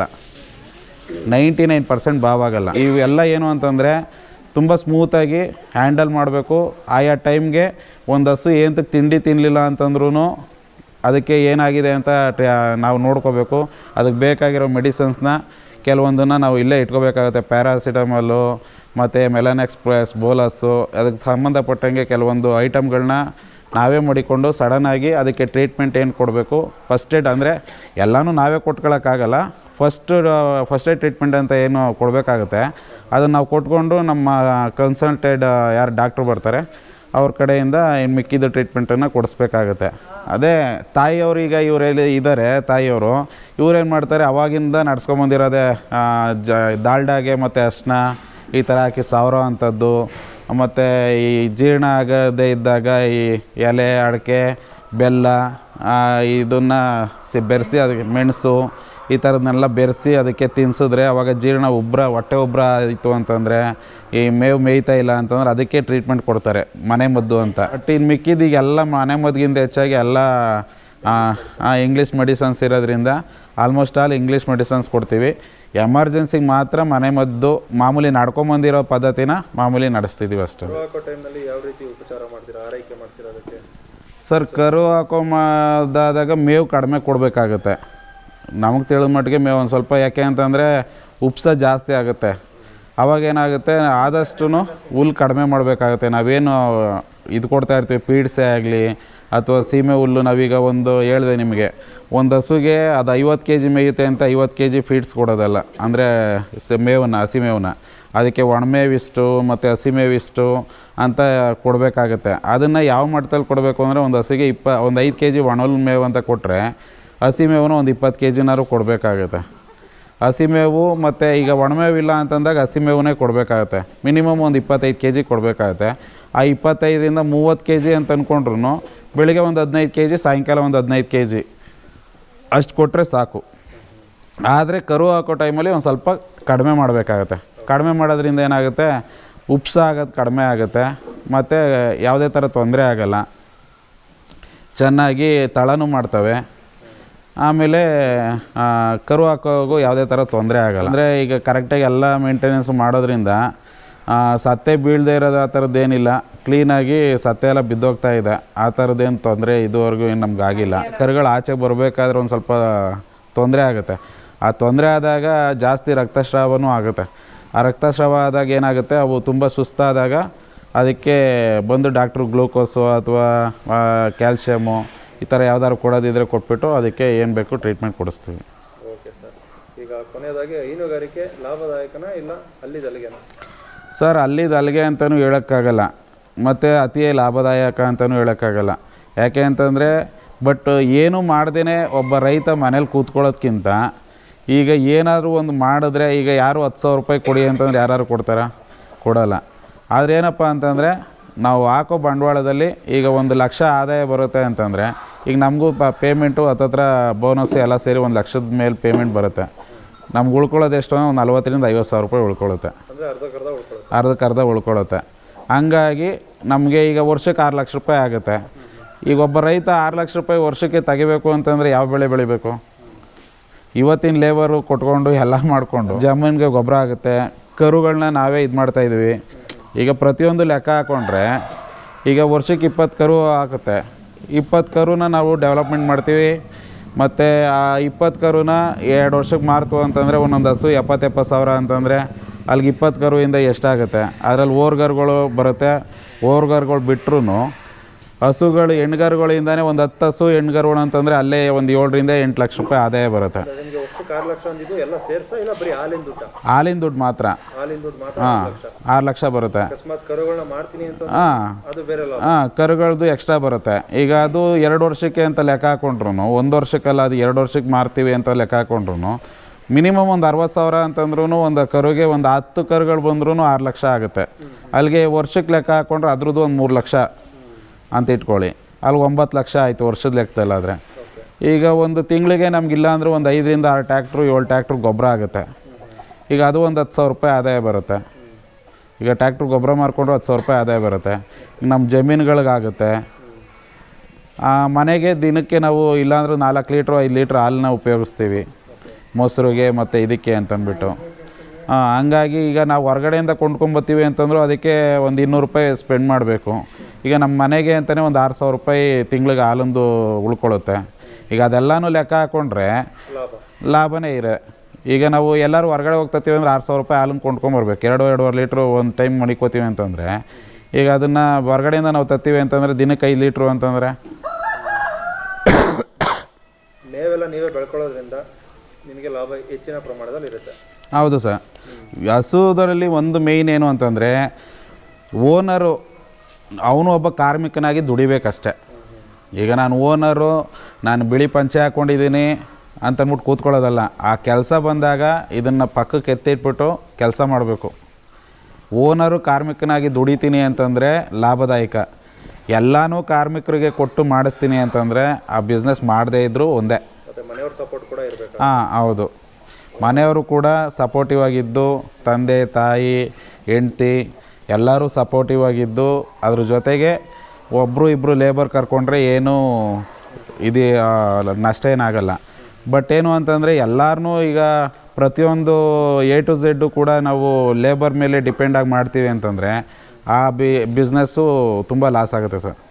ನೈಂಟಿ ನೈನ್ ಪರ್ಸೆಂಟ್ ಬಾವಾಗಲ್ಲ ಇವೆಲ್ಲ ಏನು ಅಂತಂದರೆ ತುಂಬ ಸ್ಮೂತಾಗಿ ಹ್ಯಾಂಡಲ್ ಮಾಡಬೇಕು ಆಯಾ ಟೈಮ್ಗೆ ಒಂದು ಹಸು ಏನಕ್ಕೆ ತಿಂಡಿ ತಿನ್ನಲಿಲ್ಲ ಅಂತಂದ್ರೂ ಅದಕ್ಕೆ ಏನಾಗಿದೆ ಅಂತ ಟ- ನಾವು ನೋಡ್ಕೋಬೇಕು ಅದಕ್ಕೆ ಬೇಕಾಗಿರೋ ಮೆಡಿಸನ್ಸ್ನ ಕೆಲವೊಂದನ್ನು ನಾವು ಇಲ್ಲೇ ಇಟ್ಕೋಬೇಕಾಗುತ್ತೆ ಪ್ಯಾರಾಸಿಟಮಲ್ಲು ಮತ್ತು ಮೆಲನ್ ಎಕ್ಸ್ಪ್ರೆಸ್ ಬೋಲಸ್ಸು ಅದಕ್ಕೆ ಸಂಬಂಧಪಟ್ಟಂಗೆ ಕೆಲವೊಂದು ಐಟಮ್ಗಳನ್ನ ನಾವೇ ಮಾಡಿಕೊಂಡು ಸಡನ್ನಾಗಿ ಅದಕ್ಕೆ ಟ್ರೀಟ್ಮೆಂಟ್ ಏನು ಕೊಡಬೇಕು ಫಸ್ಟ್ ಏಡ್ ಅಂದರೆ ಎಲ್ಲನೂ ನಾವೇ ಕೊಟ್ಕೊಳ್ಳೋಕ್ಕಾಗಲ್ಲ ಫಸ್ಟ್ ಫಸ್ಟ್ ಏಡ್ ಟ್ರೀಟ್ಮೆಂಟ್ ಅಂತ ಏನು ಕೊಡಬೇಕಾಗುತ್ತೆ ಅದನ್ನು ನಾವು ಕೊಟ್ಕೊಂಡು ನಮ್ಮ ಕನ್ಸಲ್ಟೆಡ್ ಯಾರು ಡಾಕ್ಟ್ರು ಬರ್ತಾರೆ ಅವ್ರ ಕಡೆಯಿಂದ ಇನ್ನು ಮಿಕ್ಕಿದ ಟ್ರೀಟ್ಮೆಂಟನ್ನು ಕೊಡಿಸ್ಬೇಕಾಗುತ್ತೆ ಅದೇ ತಾಯಿಯವರು ಈಗ ಇವರಲ್ಲಿ ಇದ್ದಾರೆ ತಾಯಿಯವರು ಇವ್ರೇನು ಮಾಡ್ತಾರೆ ಅವಾಗಿಂದ ನಡ್ಸ್ಕೊಂಬಂದಿರೋದೇ ಆ, ಜ ದಾಲ್ಡಾಗೆ ಮತ್ತು ಅರ್ಶಿನ ಈ ಥರ ಹಾಕಿ ಸಾವಿರ ಅಂಥದ್ದು ಮತ್ತು ಈ ಜೀರ್ಣ ಆಗದೇ ಇದ್ದಾಗ ಈ ಎಲೆ ಅಡಿಕೆ ಬೆಲ್ಲ ಇದನ್ನು ಸಿ ಬೆರೆಸಿ ಅದಕ್ಕೆ ಮೆಣಸು ಈ ಥರದನ್ನೆಲ್ಲ ಬೆರೆಸಿ ಅದಕ್ಕೆ ತಿನ್ಸಿದ್ರೆ ಅವಾಗ ಜೀರ್ಣ ಉಬ್ರ ಹೊಟ್ಟೆ ಉಬ್ರ ಆಯಿತು ಅಂತಂದರೆ ಈ ಮೇವು ಮೇಯ್ತಾ ಇಲ್ಲ ಅಂತಂದ್ರೆ ಅದಕ್ಕೆ ಟ್ರೀಟ್ಮೆಂಟ್ ಕೊಡ್ತಾರೆ ಮನೆ ಮದ್ದು ಅಂತ ಬಟ್ ಇನ್ನು ಮಿಕ್ಕಿದ ಈಗ ಎಲ್ಲ ಮನೆ ಮದ್ದಿಗಿಂತ ಹೆಚ್ಚಾಗಿ ಎಲ್ಲ ಇಂಗ್ಲೀಷ್ ಮೆಡಿಸನ್ಸ್ ಇರೋದ್ರಿಂದ ಆಲ್ಮೋಸ್ಟ್ ಆಲ್ ಇಂಗ್ಲೀಷ್ ಮೆಡಿಸನ್ಸ್ ಕೊಡ್ತೀವಿ ಎಮರ್ಜೆನ್ಸಿಗೆ ಮಾತ್ರ ಮನೆ ಮದ್ದು ಮಾಮೂಲಿ ನಡ್ಕೊಂಬಂದಿರೋ ಪದ್ಧತಿನ ಮಾಮೂಲಿ ನಡೆಸ್ತಿದ್ದೀವಿ ಅಷ್ಟೇ ಕರು ಹಾಕೋ ಟೈಮ್ನಲ್ಲಿ ಯಾವ ರೀತಿ ಉಪಚಾರ ಮಾಡ್ತೀರಾ ಆರೈಕೆ ಮಾಡ್ತೀರಾ ಅದಕ್ಕೆ ಸರ್ ಕರು ಹಾಕೊಂಬದಾದಾಗ ಮೇವು ಕಡಿಮೆ ಕೊಡಬೇಕಾಗುತ್ತೆ ನಮಗೆ ತಿಳಿದ ಮಟ್ಟಿಗೆ ಮೇವು ಒಂದು ಸ್ವಲ್ಪ ಯಾಕೆ ಅಂತಂದರೆ ಉಪ್ಸ ಜಾಸ್ತಿ ಆಗುತ್ತೆ ಅವಾಗ ಏನಾಗುತ್ತೆ ಆದಷ್ಟು ಹುಲ್ಲು ಕಡಿಮೆ ಮಾಡಬೇಕಾಗುತ್ತೆ ನಾವೇನು ಇದು ಕೊಡ್ತಾ ಇರ್ತೀವಿ ಪೀಡ್ಸೆ ಆಗಲಿ ಅಥವಾ ಸೀಮೆ ಹುಲ್ಲು ನಾವೀಗ ಒಂದು ಹೇಳಿದೆ ನಿಮಗೆ ಒಂದು ಹಸುಗೆ ಅದು ಐವತ್ತು ಕೆ ಜಿ ಮೇಯುತ್ತೆ ಅಂತ ಐವತ್ತು ಕೆ ಜಿ ಫೀಡ್ಸ್ ಕೊಡೋದಲ್ಲ ಅಂದರೆ ಮೇವನ್ನ ಹಸಿ ಮೇವನ್ನ ಅದಕ್ಕೆ ಒಣಮೇವಿಷ್ಟು ಮತ್ತು ಹಸಿಮೇವಿಷ್ಟು ಅಂತ ಕೊಡಬೇಕಾಗತ್ತೆ ಅದನ್ನು ಯಾವ ಮಟ್ಟದಲ್ಲಿ ಕೊಡಬೇಕು ಅಂದರೆ ಒಂದು ಹಸಿಗೆ ಇಪ್ಪ ಒಂದು ಐದು ಕೆ ಜಿ ಒಣಲ್ ಮೇವು ಅಂತ ಕೊಟ್ಟರೆ ಹಸಿ ಮೇವನ್ನ ಒಂದು ಇಪ್ಪತ್ತು ಕೆ ಜಿನಾರು ಕೊಡಬೇಕಾಗತ್ತೆ ಹಸಿಮೇವು ಮತ್ತು ಈಗ ಒಣಮೇವಿಲ್ಲ ಅಂತಂದಾಗ ಹಸಿಮೇವನ್ನೇ ಕೊಡಬೇಕಾಗತ್ತೆ ಮಿನಿಮಮ್ ಒಂದು ಇಪ್ಪತ್ತೈದು ಕೆ ಜಿ ಕೊಡಬೇಕಾಗತ್ತೆ ಆ ಇಪ್ಪತ್ತೈದರಿಂದ ಮೂವತ್ತು ಕೆ ಜಿ ಅಂತ ಅಂದ್ಕೊಂಡ್ರು ಬೆಳಿಗ್ಗೆ ಒಂದು ಹದಿನೈದು ಕೆ ಜಿ ಸಾಯಂಕಾಲ ಒಂದು ಹದಿನೈದು ಕೆ ಜಿ ಅಷ್ಟು ಕೊಟ್ಟರೆ ಸಾಕು ಆದರೆ ಕರು ಹಾಕೋ ಟೈಮಲ್ಲಿ ಒಂದು ಸ್ವಲ್ಪ ಕಡಿಮೆ ಮಾಡಬೇಕಾಗತ್ತೆ ಕಡಿಮೆ ಮಾಡೋದ್ರಿಂದ ಏನಾಗುತ್ತೆ ಉಪ್ಸ ಆಗೋದು ಕಡಿಮೆ ಆಗುತ್ತೆ ಮತ್ತು ಯಾವುದೇ ಥರ ತೊಂದರೆ ಆಗಲ್ಲ ಚೆನ್ನಾಗಿ ತಳನೂ ಮಾಡ್ತವೆ ಆಮೇಲೆ ಆ, ಕರು ಹಾಕೋಗೂ ಯಾವುದೇ ಥರ ತೊಂದರೆ ಆಗಲ್ಲ ಅಂದರೆ ಈಗ ಕರೆಕ್ಟಾಗಿ ಎಲ್ಲ ಮೇಂಟೆನೆನ್ಸ್ ಮಾಡೋದ್ರಿಂದ ಆ, ಸತ್ತೆ ಬೀಳದೇ ಇರೋದು ಆ ಥರದ್ದೇನಿಲ್ಲ ಕ್ಲೀನಾಗಿ ಸತ್ತೆ ಎಲ್ಲ ಬಿದ್ದೋಗ್ತಾ ಇದೆ ಆ ಥರದ್ದೇನು ತೊಂದರೆ ಇದುವರೆಗೂ ಏನು ನಮ್ಗೆ ಆಗಿಲ್ಲ ಕರುಗಳು ಆಚೆ ಬರಬೇಕಾದ್ರೆ ಒಂದು ಸ್ವಲ್ಪ ತೊಂದರೆ ಆಗುತ್ತೆ ಆ ತೊಂದರೆ ಆದಾಗ ಜಾಸ್ತಿ ರಕ್ತಸ್ರಾವನೂ ಆಗುತ್ತೆ ಆ ರಕ್ತಸ್ರಾವ ಆದಾಗ ಏನಾಗುತ್ತೆ ಅವು ತುಂಬ ಸುಸ್ತಾದಾಗ ಅದಕ್ಕೆ ಬಂದು ಡಾಕ್ಟ್ರು ಗ್ಲೂಕೋಸು ಅಥವಾ ಕ್ಯಾಲ್ಶಿಯಮು ಈ ಥರ ಯಾವ್ದಾದ್ರು ಕೊಡೋದಿದ್ರೆ ಕೊಟ್ಬಿಟ್ಟು ಅದಕ್ಕೆ ಏನು ಬೇಕು ಟ್ರೀಟ್ಮೆಂಟ್ ಕೊಡಿಸ್ತೀವಿ ಓಕೆ ಸರ್ ಈಗ ಕೊನೆಯದಾಗಿ ಹೈನುಗಾರಿಕೆ ಲಾಭದಾಯಕನ ಇಲ್ಲ ಅಲ್ಲಿದಲ್ಲಿಗೆನಾ ಸರ್ ಅಲ್ಲಿದ್ದು ಅಲ್ಲಿಗೆ ಅಂತಲೂ ಹೇಳೋಕ್ಕಾಗಲ್ಲ ಮತ್ತು ಅತಿ ಲಾಭದಾಯಕ ಅಂತಲೂ ಹೇಳೋಕ್ಕಾಗಲ್ಲ ಯಾಕೆ ಅಂತಂದರೆ ಬಟ್ ಏನೂ ಮಾಡ್ದೇ ಒಬ್ಬ ರೈತ ಮನೇಲಿ ಕೂತ್ಕೊಳ್ಳೋದ್ಕಿಂತ ಈಗ ಏನಾದರೂ ಒಂದು ಮಾಡಿದ್ರೆ ಈಗ ಯಾರು ಹತ್ತು ಸಾವಿರ ರೂಪಾಯಿ ಕೊಡಿ ಅಂತಂದ್ರೆ ಯಾರು ಕೊಡ್ತಾರಾ ಕೊಡೋಲ್ಲ ಆದರೆ ಏನಪ್ಪ ಅಂತಂದರೆ ನಾವು ಹಾಕೋ ಬಂಡವಾಳದಲ್ಲಿ ಈಗ ಒಂದು ಲಕ್ಷ ಆದಾಯ ಬರುತ್ತೆ ಅಂತಂದರೆ ಈಗ ನಮಗೂ ಪ ಪೇಮೆಂಟು ಹತ್ತತ್ರ ಬೋನಸ್ ಎಲ್ಲ ಸೇರಿ ಒಂದು ಲಕ್ಷದ ಮೇಲೆ ಪೇಮೆಂಟ್ ಬರುತ್ತೆ ನಮ್ಗೆ ಉಳ್ಕೊಳ್ಳೋದು ಎಷ್ಟು ಅಂದ್ರೆ ಒಂದು ನಲ್ವತ್ತರಿಂದ ಐವತ್ತು ಸಾವಿರ ರೂಪಾಯಿ ಉಳ್ಕೊಳ್ಳುತ್ತೆ ಅಂದರೆ ಅರ್ಧಕ್ಕರ್ಧ ಉಳ್ಕೊಳ್ಳುತ್ತೆ ಅರ್ಧಕ್ಕೆ ಅರ್ಧ ಉಳ್ಕೊಳ್ಳುತ್ತೆ ಹಂಗಾಗಿ ನಮಗೆ ಈಗ ವರ್ಷಕ್ಕೆ ಆರು ಲಕ್ಷ ರೂಪಾಯಿ ಆಗುತ್ತೆ ಈಗ ಒಬ್ಬ ರೈತ ಆರು ಲಕ್ಷ ರೂಪಾಯಿ ವರ್ಷಕ್ಕೆ ತೆಗಿಬೇಕು ಅಂತಂದರೆ ಯಾವ ಬೆಳೆ ಬೆಳಿಬೇಕು ಇವತ್ತಿನ ಲೇಬರು ಕೊಟ್ಕೊಂಡು ಎಲ್ಲ ಮಾಡಿಕೊಂಡು ಜಮೀನಿಗೆ ಗೊಬ್ಬರ ಆಗುತ್ತೆ ಕರುಗಳನ್ನ ನಾವೇ ಇದು ಮಾಡ್ತಾಯಿದ್ವಿ ಈಗ ಪ್ರತಿಯೊಂದು ಲೆಕ್ಕ ಹಾಕ್ಕೊಂಡ್ರೆ ಈಗ ವರ್ಷಕ್ಕೆ ಇಪ್ಪತ್ತು ಕರು ಹಾಕುತ್ತೆ ಇಪ್ಪತ್ತು ಕರುನ ನಾವು ಡೆವಲಪ್ಮೆಂಟ್ ಮಾಡ್ತೀವಿ ಮತ್ತು ಆ ಇಪ್ಪತ್ತು ಕರುನ ಎರಡು ವರ್ಷಕ್ಕೆ ಮಾರ್ತು ಅಂತಂದರೆ ಒಂದೊಂದು ಹಸು ಎಪ್ಪತ್ತು ಎಪ್ಪತ್ತು ಸಾವಿರ ಅಂತಂದರೆ ಅಲ್ಲಿಗೆ ಇಪ್ಪತ್ತು ಕರುವಿಂದ ಎಷ್ಟಾಗುತ್ತೆ ಅದರಲ್ಲಿ ಓರ್ಗರುಗಳು ಬರುತ್ತೆ ಓರ್ಗರುಗಳು ಬಿಟ್ರೂ ಹಸುಗಳು ಹೆಣ್ಗರುಗಳಿಂದನೇ ಒಂದು ಹತ್ತು ಹಸು ಹೆಣ್ಗರುಗಳು ಅಂತಂದರೆ ಅಲ್ಲೇ ಒಂದು ಏಳರಿಂದ ಎಂಟು ಲಕ್ಷ ರೂಪಾಯಿ ಆದಾಯ ಬರುತ್ತೆ ನಿಮಗೆ ವರ್ಷಕ್ಕೆ ಆರು ಲಕ್ಷ ಅಂದಿದ್ದು ಎಲ್ಲ ಸೇರ್ಸ ಇಲ್ಲ ಬರೀ ಹಾಲಿನ ದುಡ್ಡ ಹಾಲಿನ ದುಡ್ಡು ಮಾತ್ರ ಹಾಲಿನ ದುಡ್ಡು ಮಾತ್ರ ಹಾಂ ಆರು ಲಕ್ಷ ಆರು ಲಕ್ಷ ಬರುತ್ತೆ ಅಕಸ್ಮಾತ್ ಕರುಗಳನ್ನ ಮಾಡ್ತೀನಿ ಅಂತ ಹಾಂ ಅದು ಬೇರೆ ಲಾಭ ಹಾಂ ಕರುಗಳದ್ದು ಎಕ್ಸ್ಟ್ರಾ ಬರುತ್ತೆ ಈಗ ಅದು ಎರಡು ವರ್ಷಕ್ಕೆ ಅಂತ ಲೆಕ್ಕ ಹಾಕೊಂಡ್ರು ಒಂದು ವರ್ಷಕ್ಕಲ್ಲ ಅದು ಎರಡು ವರ್ಷಕ್ಕೆ ಮಾರ್ತೀವಿ ಅಂತ ಲೆಕ್ಕ ಹಾಕೊಂಡ್ರು ಮಿನಿಮಮ್ ಒಂದು ಅರವತ್ತು ಸಾವಿರ ಅಂತಂದ್ರೂ ಒಂದು ಕರುಗೆ ಒಂದು ಹತ್ತು ಕರುಗಳು ಬಂದ್ರೂ ಆರು ಲಕ್ಷ ಆಗುತ್ತೆ ಅಲ್ಲಿಗೆ ವರ್ಷಕ್ಕೆ ಲೆಕ್ಕ ಹಾಕೊಂಡ್ರೆ ಅದ್ರದ್ದು ಒಂದು ಮೂರು ಲಕ್ಷ ಅಂತ ಇಟ್ಕೊಳ್ಳಿ ಅಲ್ಲಿ ಒಂಬತ್ತು ಲಕ್ಷ ಆಯಿತು ವರ್ಷದ ಲೆಕ್ಕದಲ್ಲಾದರೆ ಈಗ ಒಂದು ತಿಂಗಳಿಗೆ ನಮಗಿಲ್ಲ ಅಂದರೆ ಒಂದು ಐದರಿಂದ ಆರು ಟ್ಯಾಕ್ಟ್ರು ಏಳು ಟ್ಯಾಕ್ಟ್ರು ಗೊಬ್ಬರ ಆಗುತ್ತೆ ಈಗ ಅದು ಒಂದು ಹತ್ತು ಸಾವಿರ ರೂಪಾಯಿ ಆದಾಯ ಬರುತ್ತೆ ಈಗ ಟ್ಯಾಕ್ಟ್ರ್ ಗೊಬ್ಬರ ಮಾರ್ಕೊಂಡ್ರೆ ಹತ್ತು ಸಾವಿರ ರೂಪಾಯಿ ಆದಾಯ ಬರುತ್ತೆ ಈಗ ನಮ್ಮ ಜಮೀನುಗಳಿಗಾಗುತ್ತೆ ಆ ಮನೆಗೆ ದಿನಕ್ಕೆ ನಾವು ಇಲ್ಲಾಂದ್ರೆ ನಾಲ್ಕು ಲೀಟ್ರು ಐದು ಲೀಟ್ರ್ ಹಾಲನ್ನ ಉಪಯೋಗಿಸ್ತೀವಿ ಮೊಸರಿಗೆ ಮತ್ತು ಇದಕ್ಕೆ ಅಂತಂದ್ಬಿಟ್ಟು ಹಾಂ ಹಂಗಾಗಿ ಈಗ ನಾವು ಹೊರಗಡೆಯಿಂದ ಕೊಂಡ್ಕೊಂಬತ್ತೀವಿ ಅಂತಂದ್ರು ಅದಕ್ಕೆ ಒಂದು ಇನ್ನೂರು ರೂಪಾಯಿ ಸ್ಪೆಂಡ್ ಮಾಡಬೇಕು ಈಗ ನಮ್ಮ ಮನೆಗೆ ಅಂತಲೇ ಒಂದು ಆರು ಸಾವಿರ ರೂಪಾಯಿ ತಿಂಗ್ಳಿಗೆ ಹಾಲೊಂದು ಉಳ್ಕೊಳ್ಳುತ್ತೆ ಈಗ ಅದೆಲ್ಲನೂ ಲೆಕ್ಕ ಹಾಕ್ಕೊಂಡ್ರೆ ಲಾಭ ಲಾಭನೇ ಇದೆ ಈಗ ನಾವು ಎಲ್ಲರೂ ಹೊರಗಡೆ ಹೋಗ್ತೀವಿ ಅಂದ್ರೆ ಆರು ಸಾವಿರ ರೂಪಾಯಿ ಹಾಲನ್ನು ಕೊಂಡ್ಕೊಂಬರ್ಬೇಕು ಎರಡು ಎರಡೂವರೆ ಲೀಟ್ರು ಒಂದು ಟೈಮ್ ಮಣಿಕೋತೀವಿ ಅಂತಂದರೆ ಈಗ ಅದನ್ನು ಹೊರಗಡೆಯಿಂದ ನಾವು ತತ್ತೀವಿ ಅಂತಂದರೆ ದಿನಕ್ಕೆ ಐದು ಲೀಟ್ರು ಅಂತಂದರೆ ಮೇವೆಲ್ಲ ನೀವೇ ಬೆಳ್ಕೊಳ್ಳೋದ್ರಿಂದ ನಿಮಗೆ ಲಾಭ ಹೆಚ್ಚಿನ ಪ್ರಮಾಣದಲ್ಲಿ ಇರುತ್ತೆ ಹೌದು ಸರ್ ಹಸುದರಲ್ಲಿ ಒಂದು ಮೇಯ್ನ್ ಏನು ಅಂತಂದರೆ ಓನರು ಅವನು ಒಬ್ಬ ಕಾರ್ಮಿಕನಾಗಿ ದುಡಿಬೇಕಷ್ಟೆ ಈಗ ನಾನು ಓನರು ನಾನು ಬಿಳಿ ಪಂಚೆ ಹಾಕ್ಕೊಂಡಿದ್ದೀನಿ ಅಂತಂದ್ಬಿಟ್ಟು ಕೂತ್ಕೊಳ್ಳೋದಲ್ಲ ಆ ಕೆಲಸ ಬಂದಾಗ ಇದನ್ನು ಪಕ್ಕಕ್ಕೆ ಎತ್ತಿಟ್ಬಿಟ್ಟು ಕೆಲಸ ಮಾಡಬೇಕು ಓನರು ಕಾರ್ಮಿಕನಾಗಿ ದುಡಿತೀನಿ ಅಂತಂದರೆ ಲಾಭದಾಯಕ ಎಲ್ಲನೂ ಕಾರ್ಮಿಕರಿಗೆ ಕೊಟ್ಟು ಮಾಡಿಸ್ತೀನಿ ಅಂತಂದರೆ ಆ ಬಿಸ್ನೆಸ್ ಮಾಡದೇ ಇದ್ದರೂ ಒಂದೇ ಮತ್ತು ಮನೆಯವ್ರ ಸಪೋರ್ಟ್ ಕೂಡ ಇರಬೇಕು ಹಾಂ ಹೌದು ಮನೆಯವರು ಕೂಡ ಸಪೋರ್ಟಿವ್ ಆಗಿದ್ದು ತಂದೆ ತಾಯಿ ಹೆಂಡ್ತಿ ಎಲ್ಲರೂ ಸಪೋರ್ಟಿವ್ ಆಗಿದ್ದು ಅದ್ರ ಜೊತೆಗೆ ಒಬ್ಬರು ಇಬ್ಬರು ಲೇಬರ್ ಕರ್ಕೊಂಡ್ರೆ ಏನೂ ಇದು ಆ, ನಷ್ಟ ಏನಾಗಲ್ಲ ಬಟ್ ಏನು ಅಂತಂದರೆ ಎಲ್ಲರನ್ನೂ ಈಗ ಪ್ರತಿಯೊಂದು ಎ ಟು ಝೆಡ್ಡು ಕೂಡ ನಾವು ಲೇಬರ್ ಮೇಲೆ ಡಿಪೆಂಡಾಗಿ ಮಾಡ್ತೀವಿ ಅಂತಂದರೆ ಆ ಬಿ ಬಿಸ್ನೆಸ್ಸು ತುಂಬ ಲಾಸ್ ಆಗುತ್ತೆ ಸರ್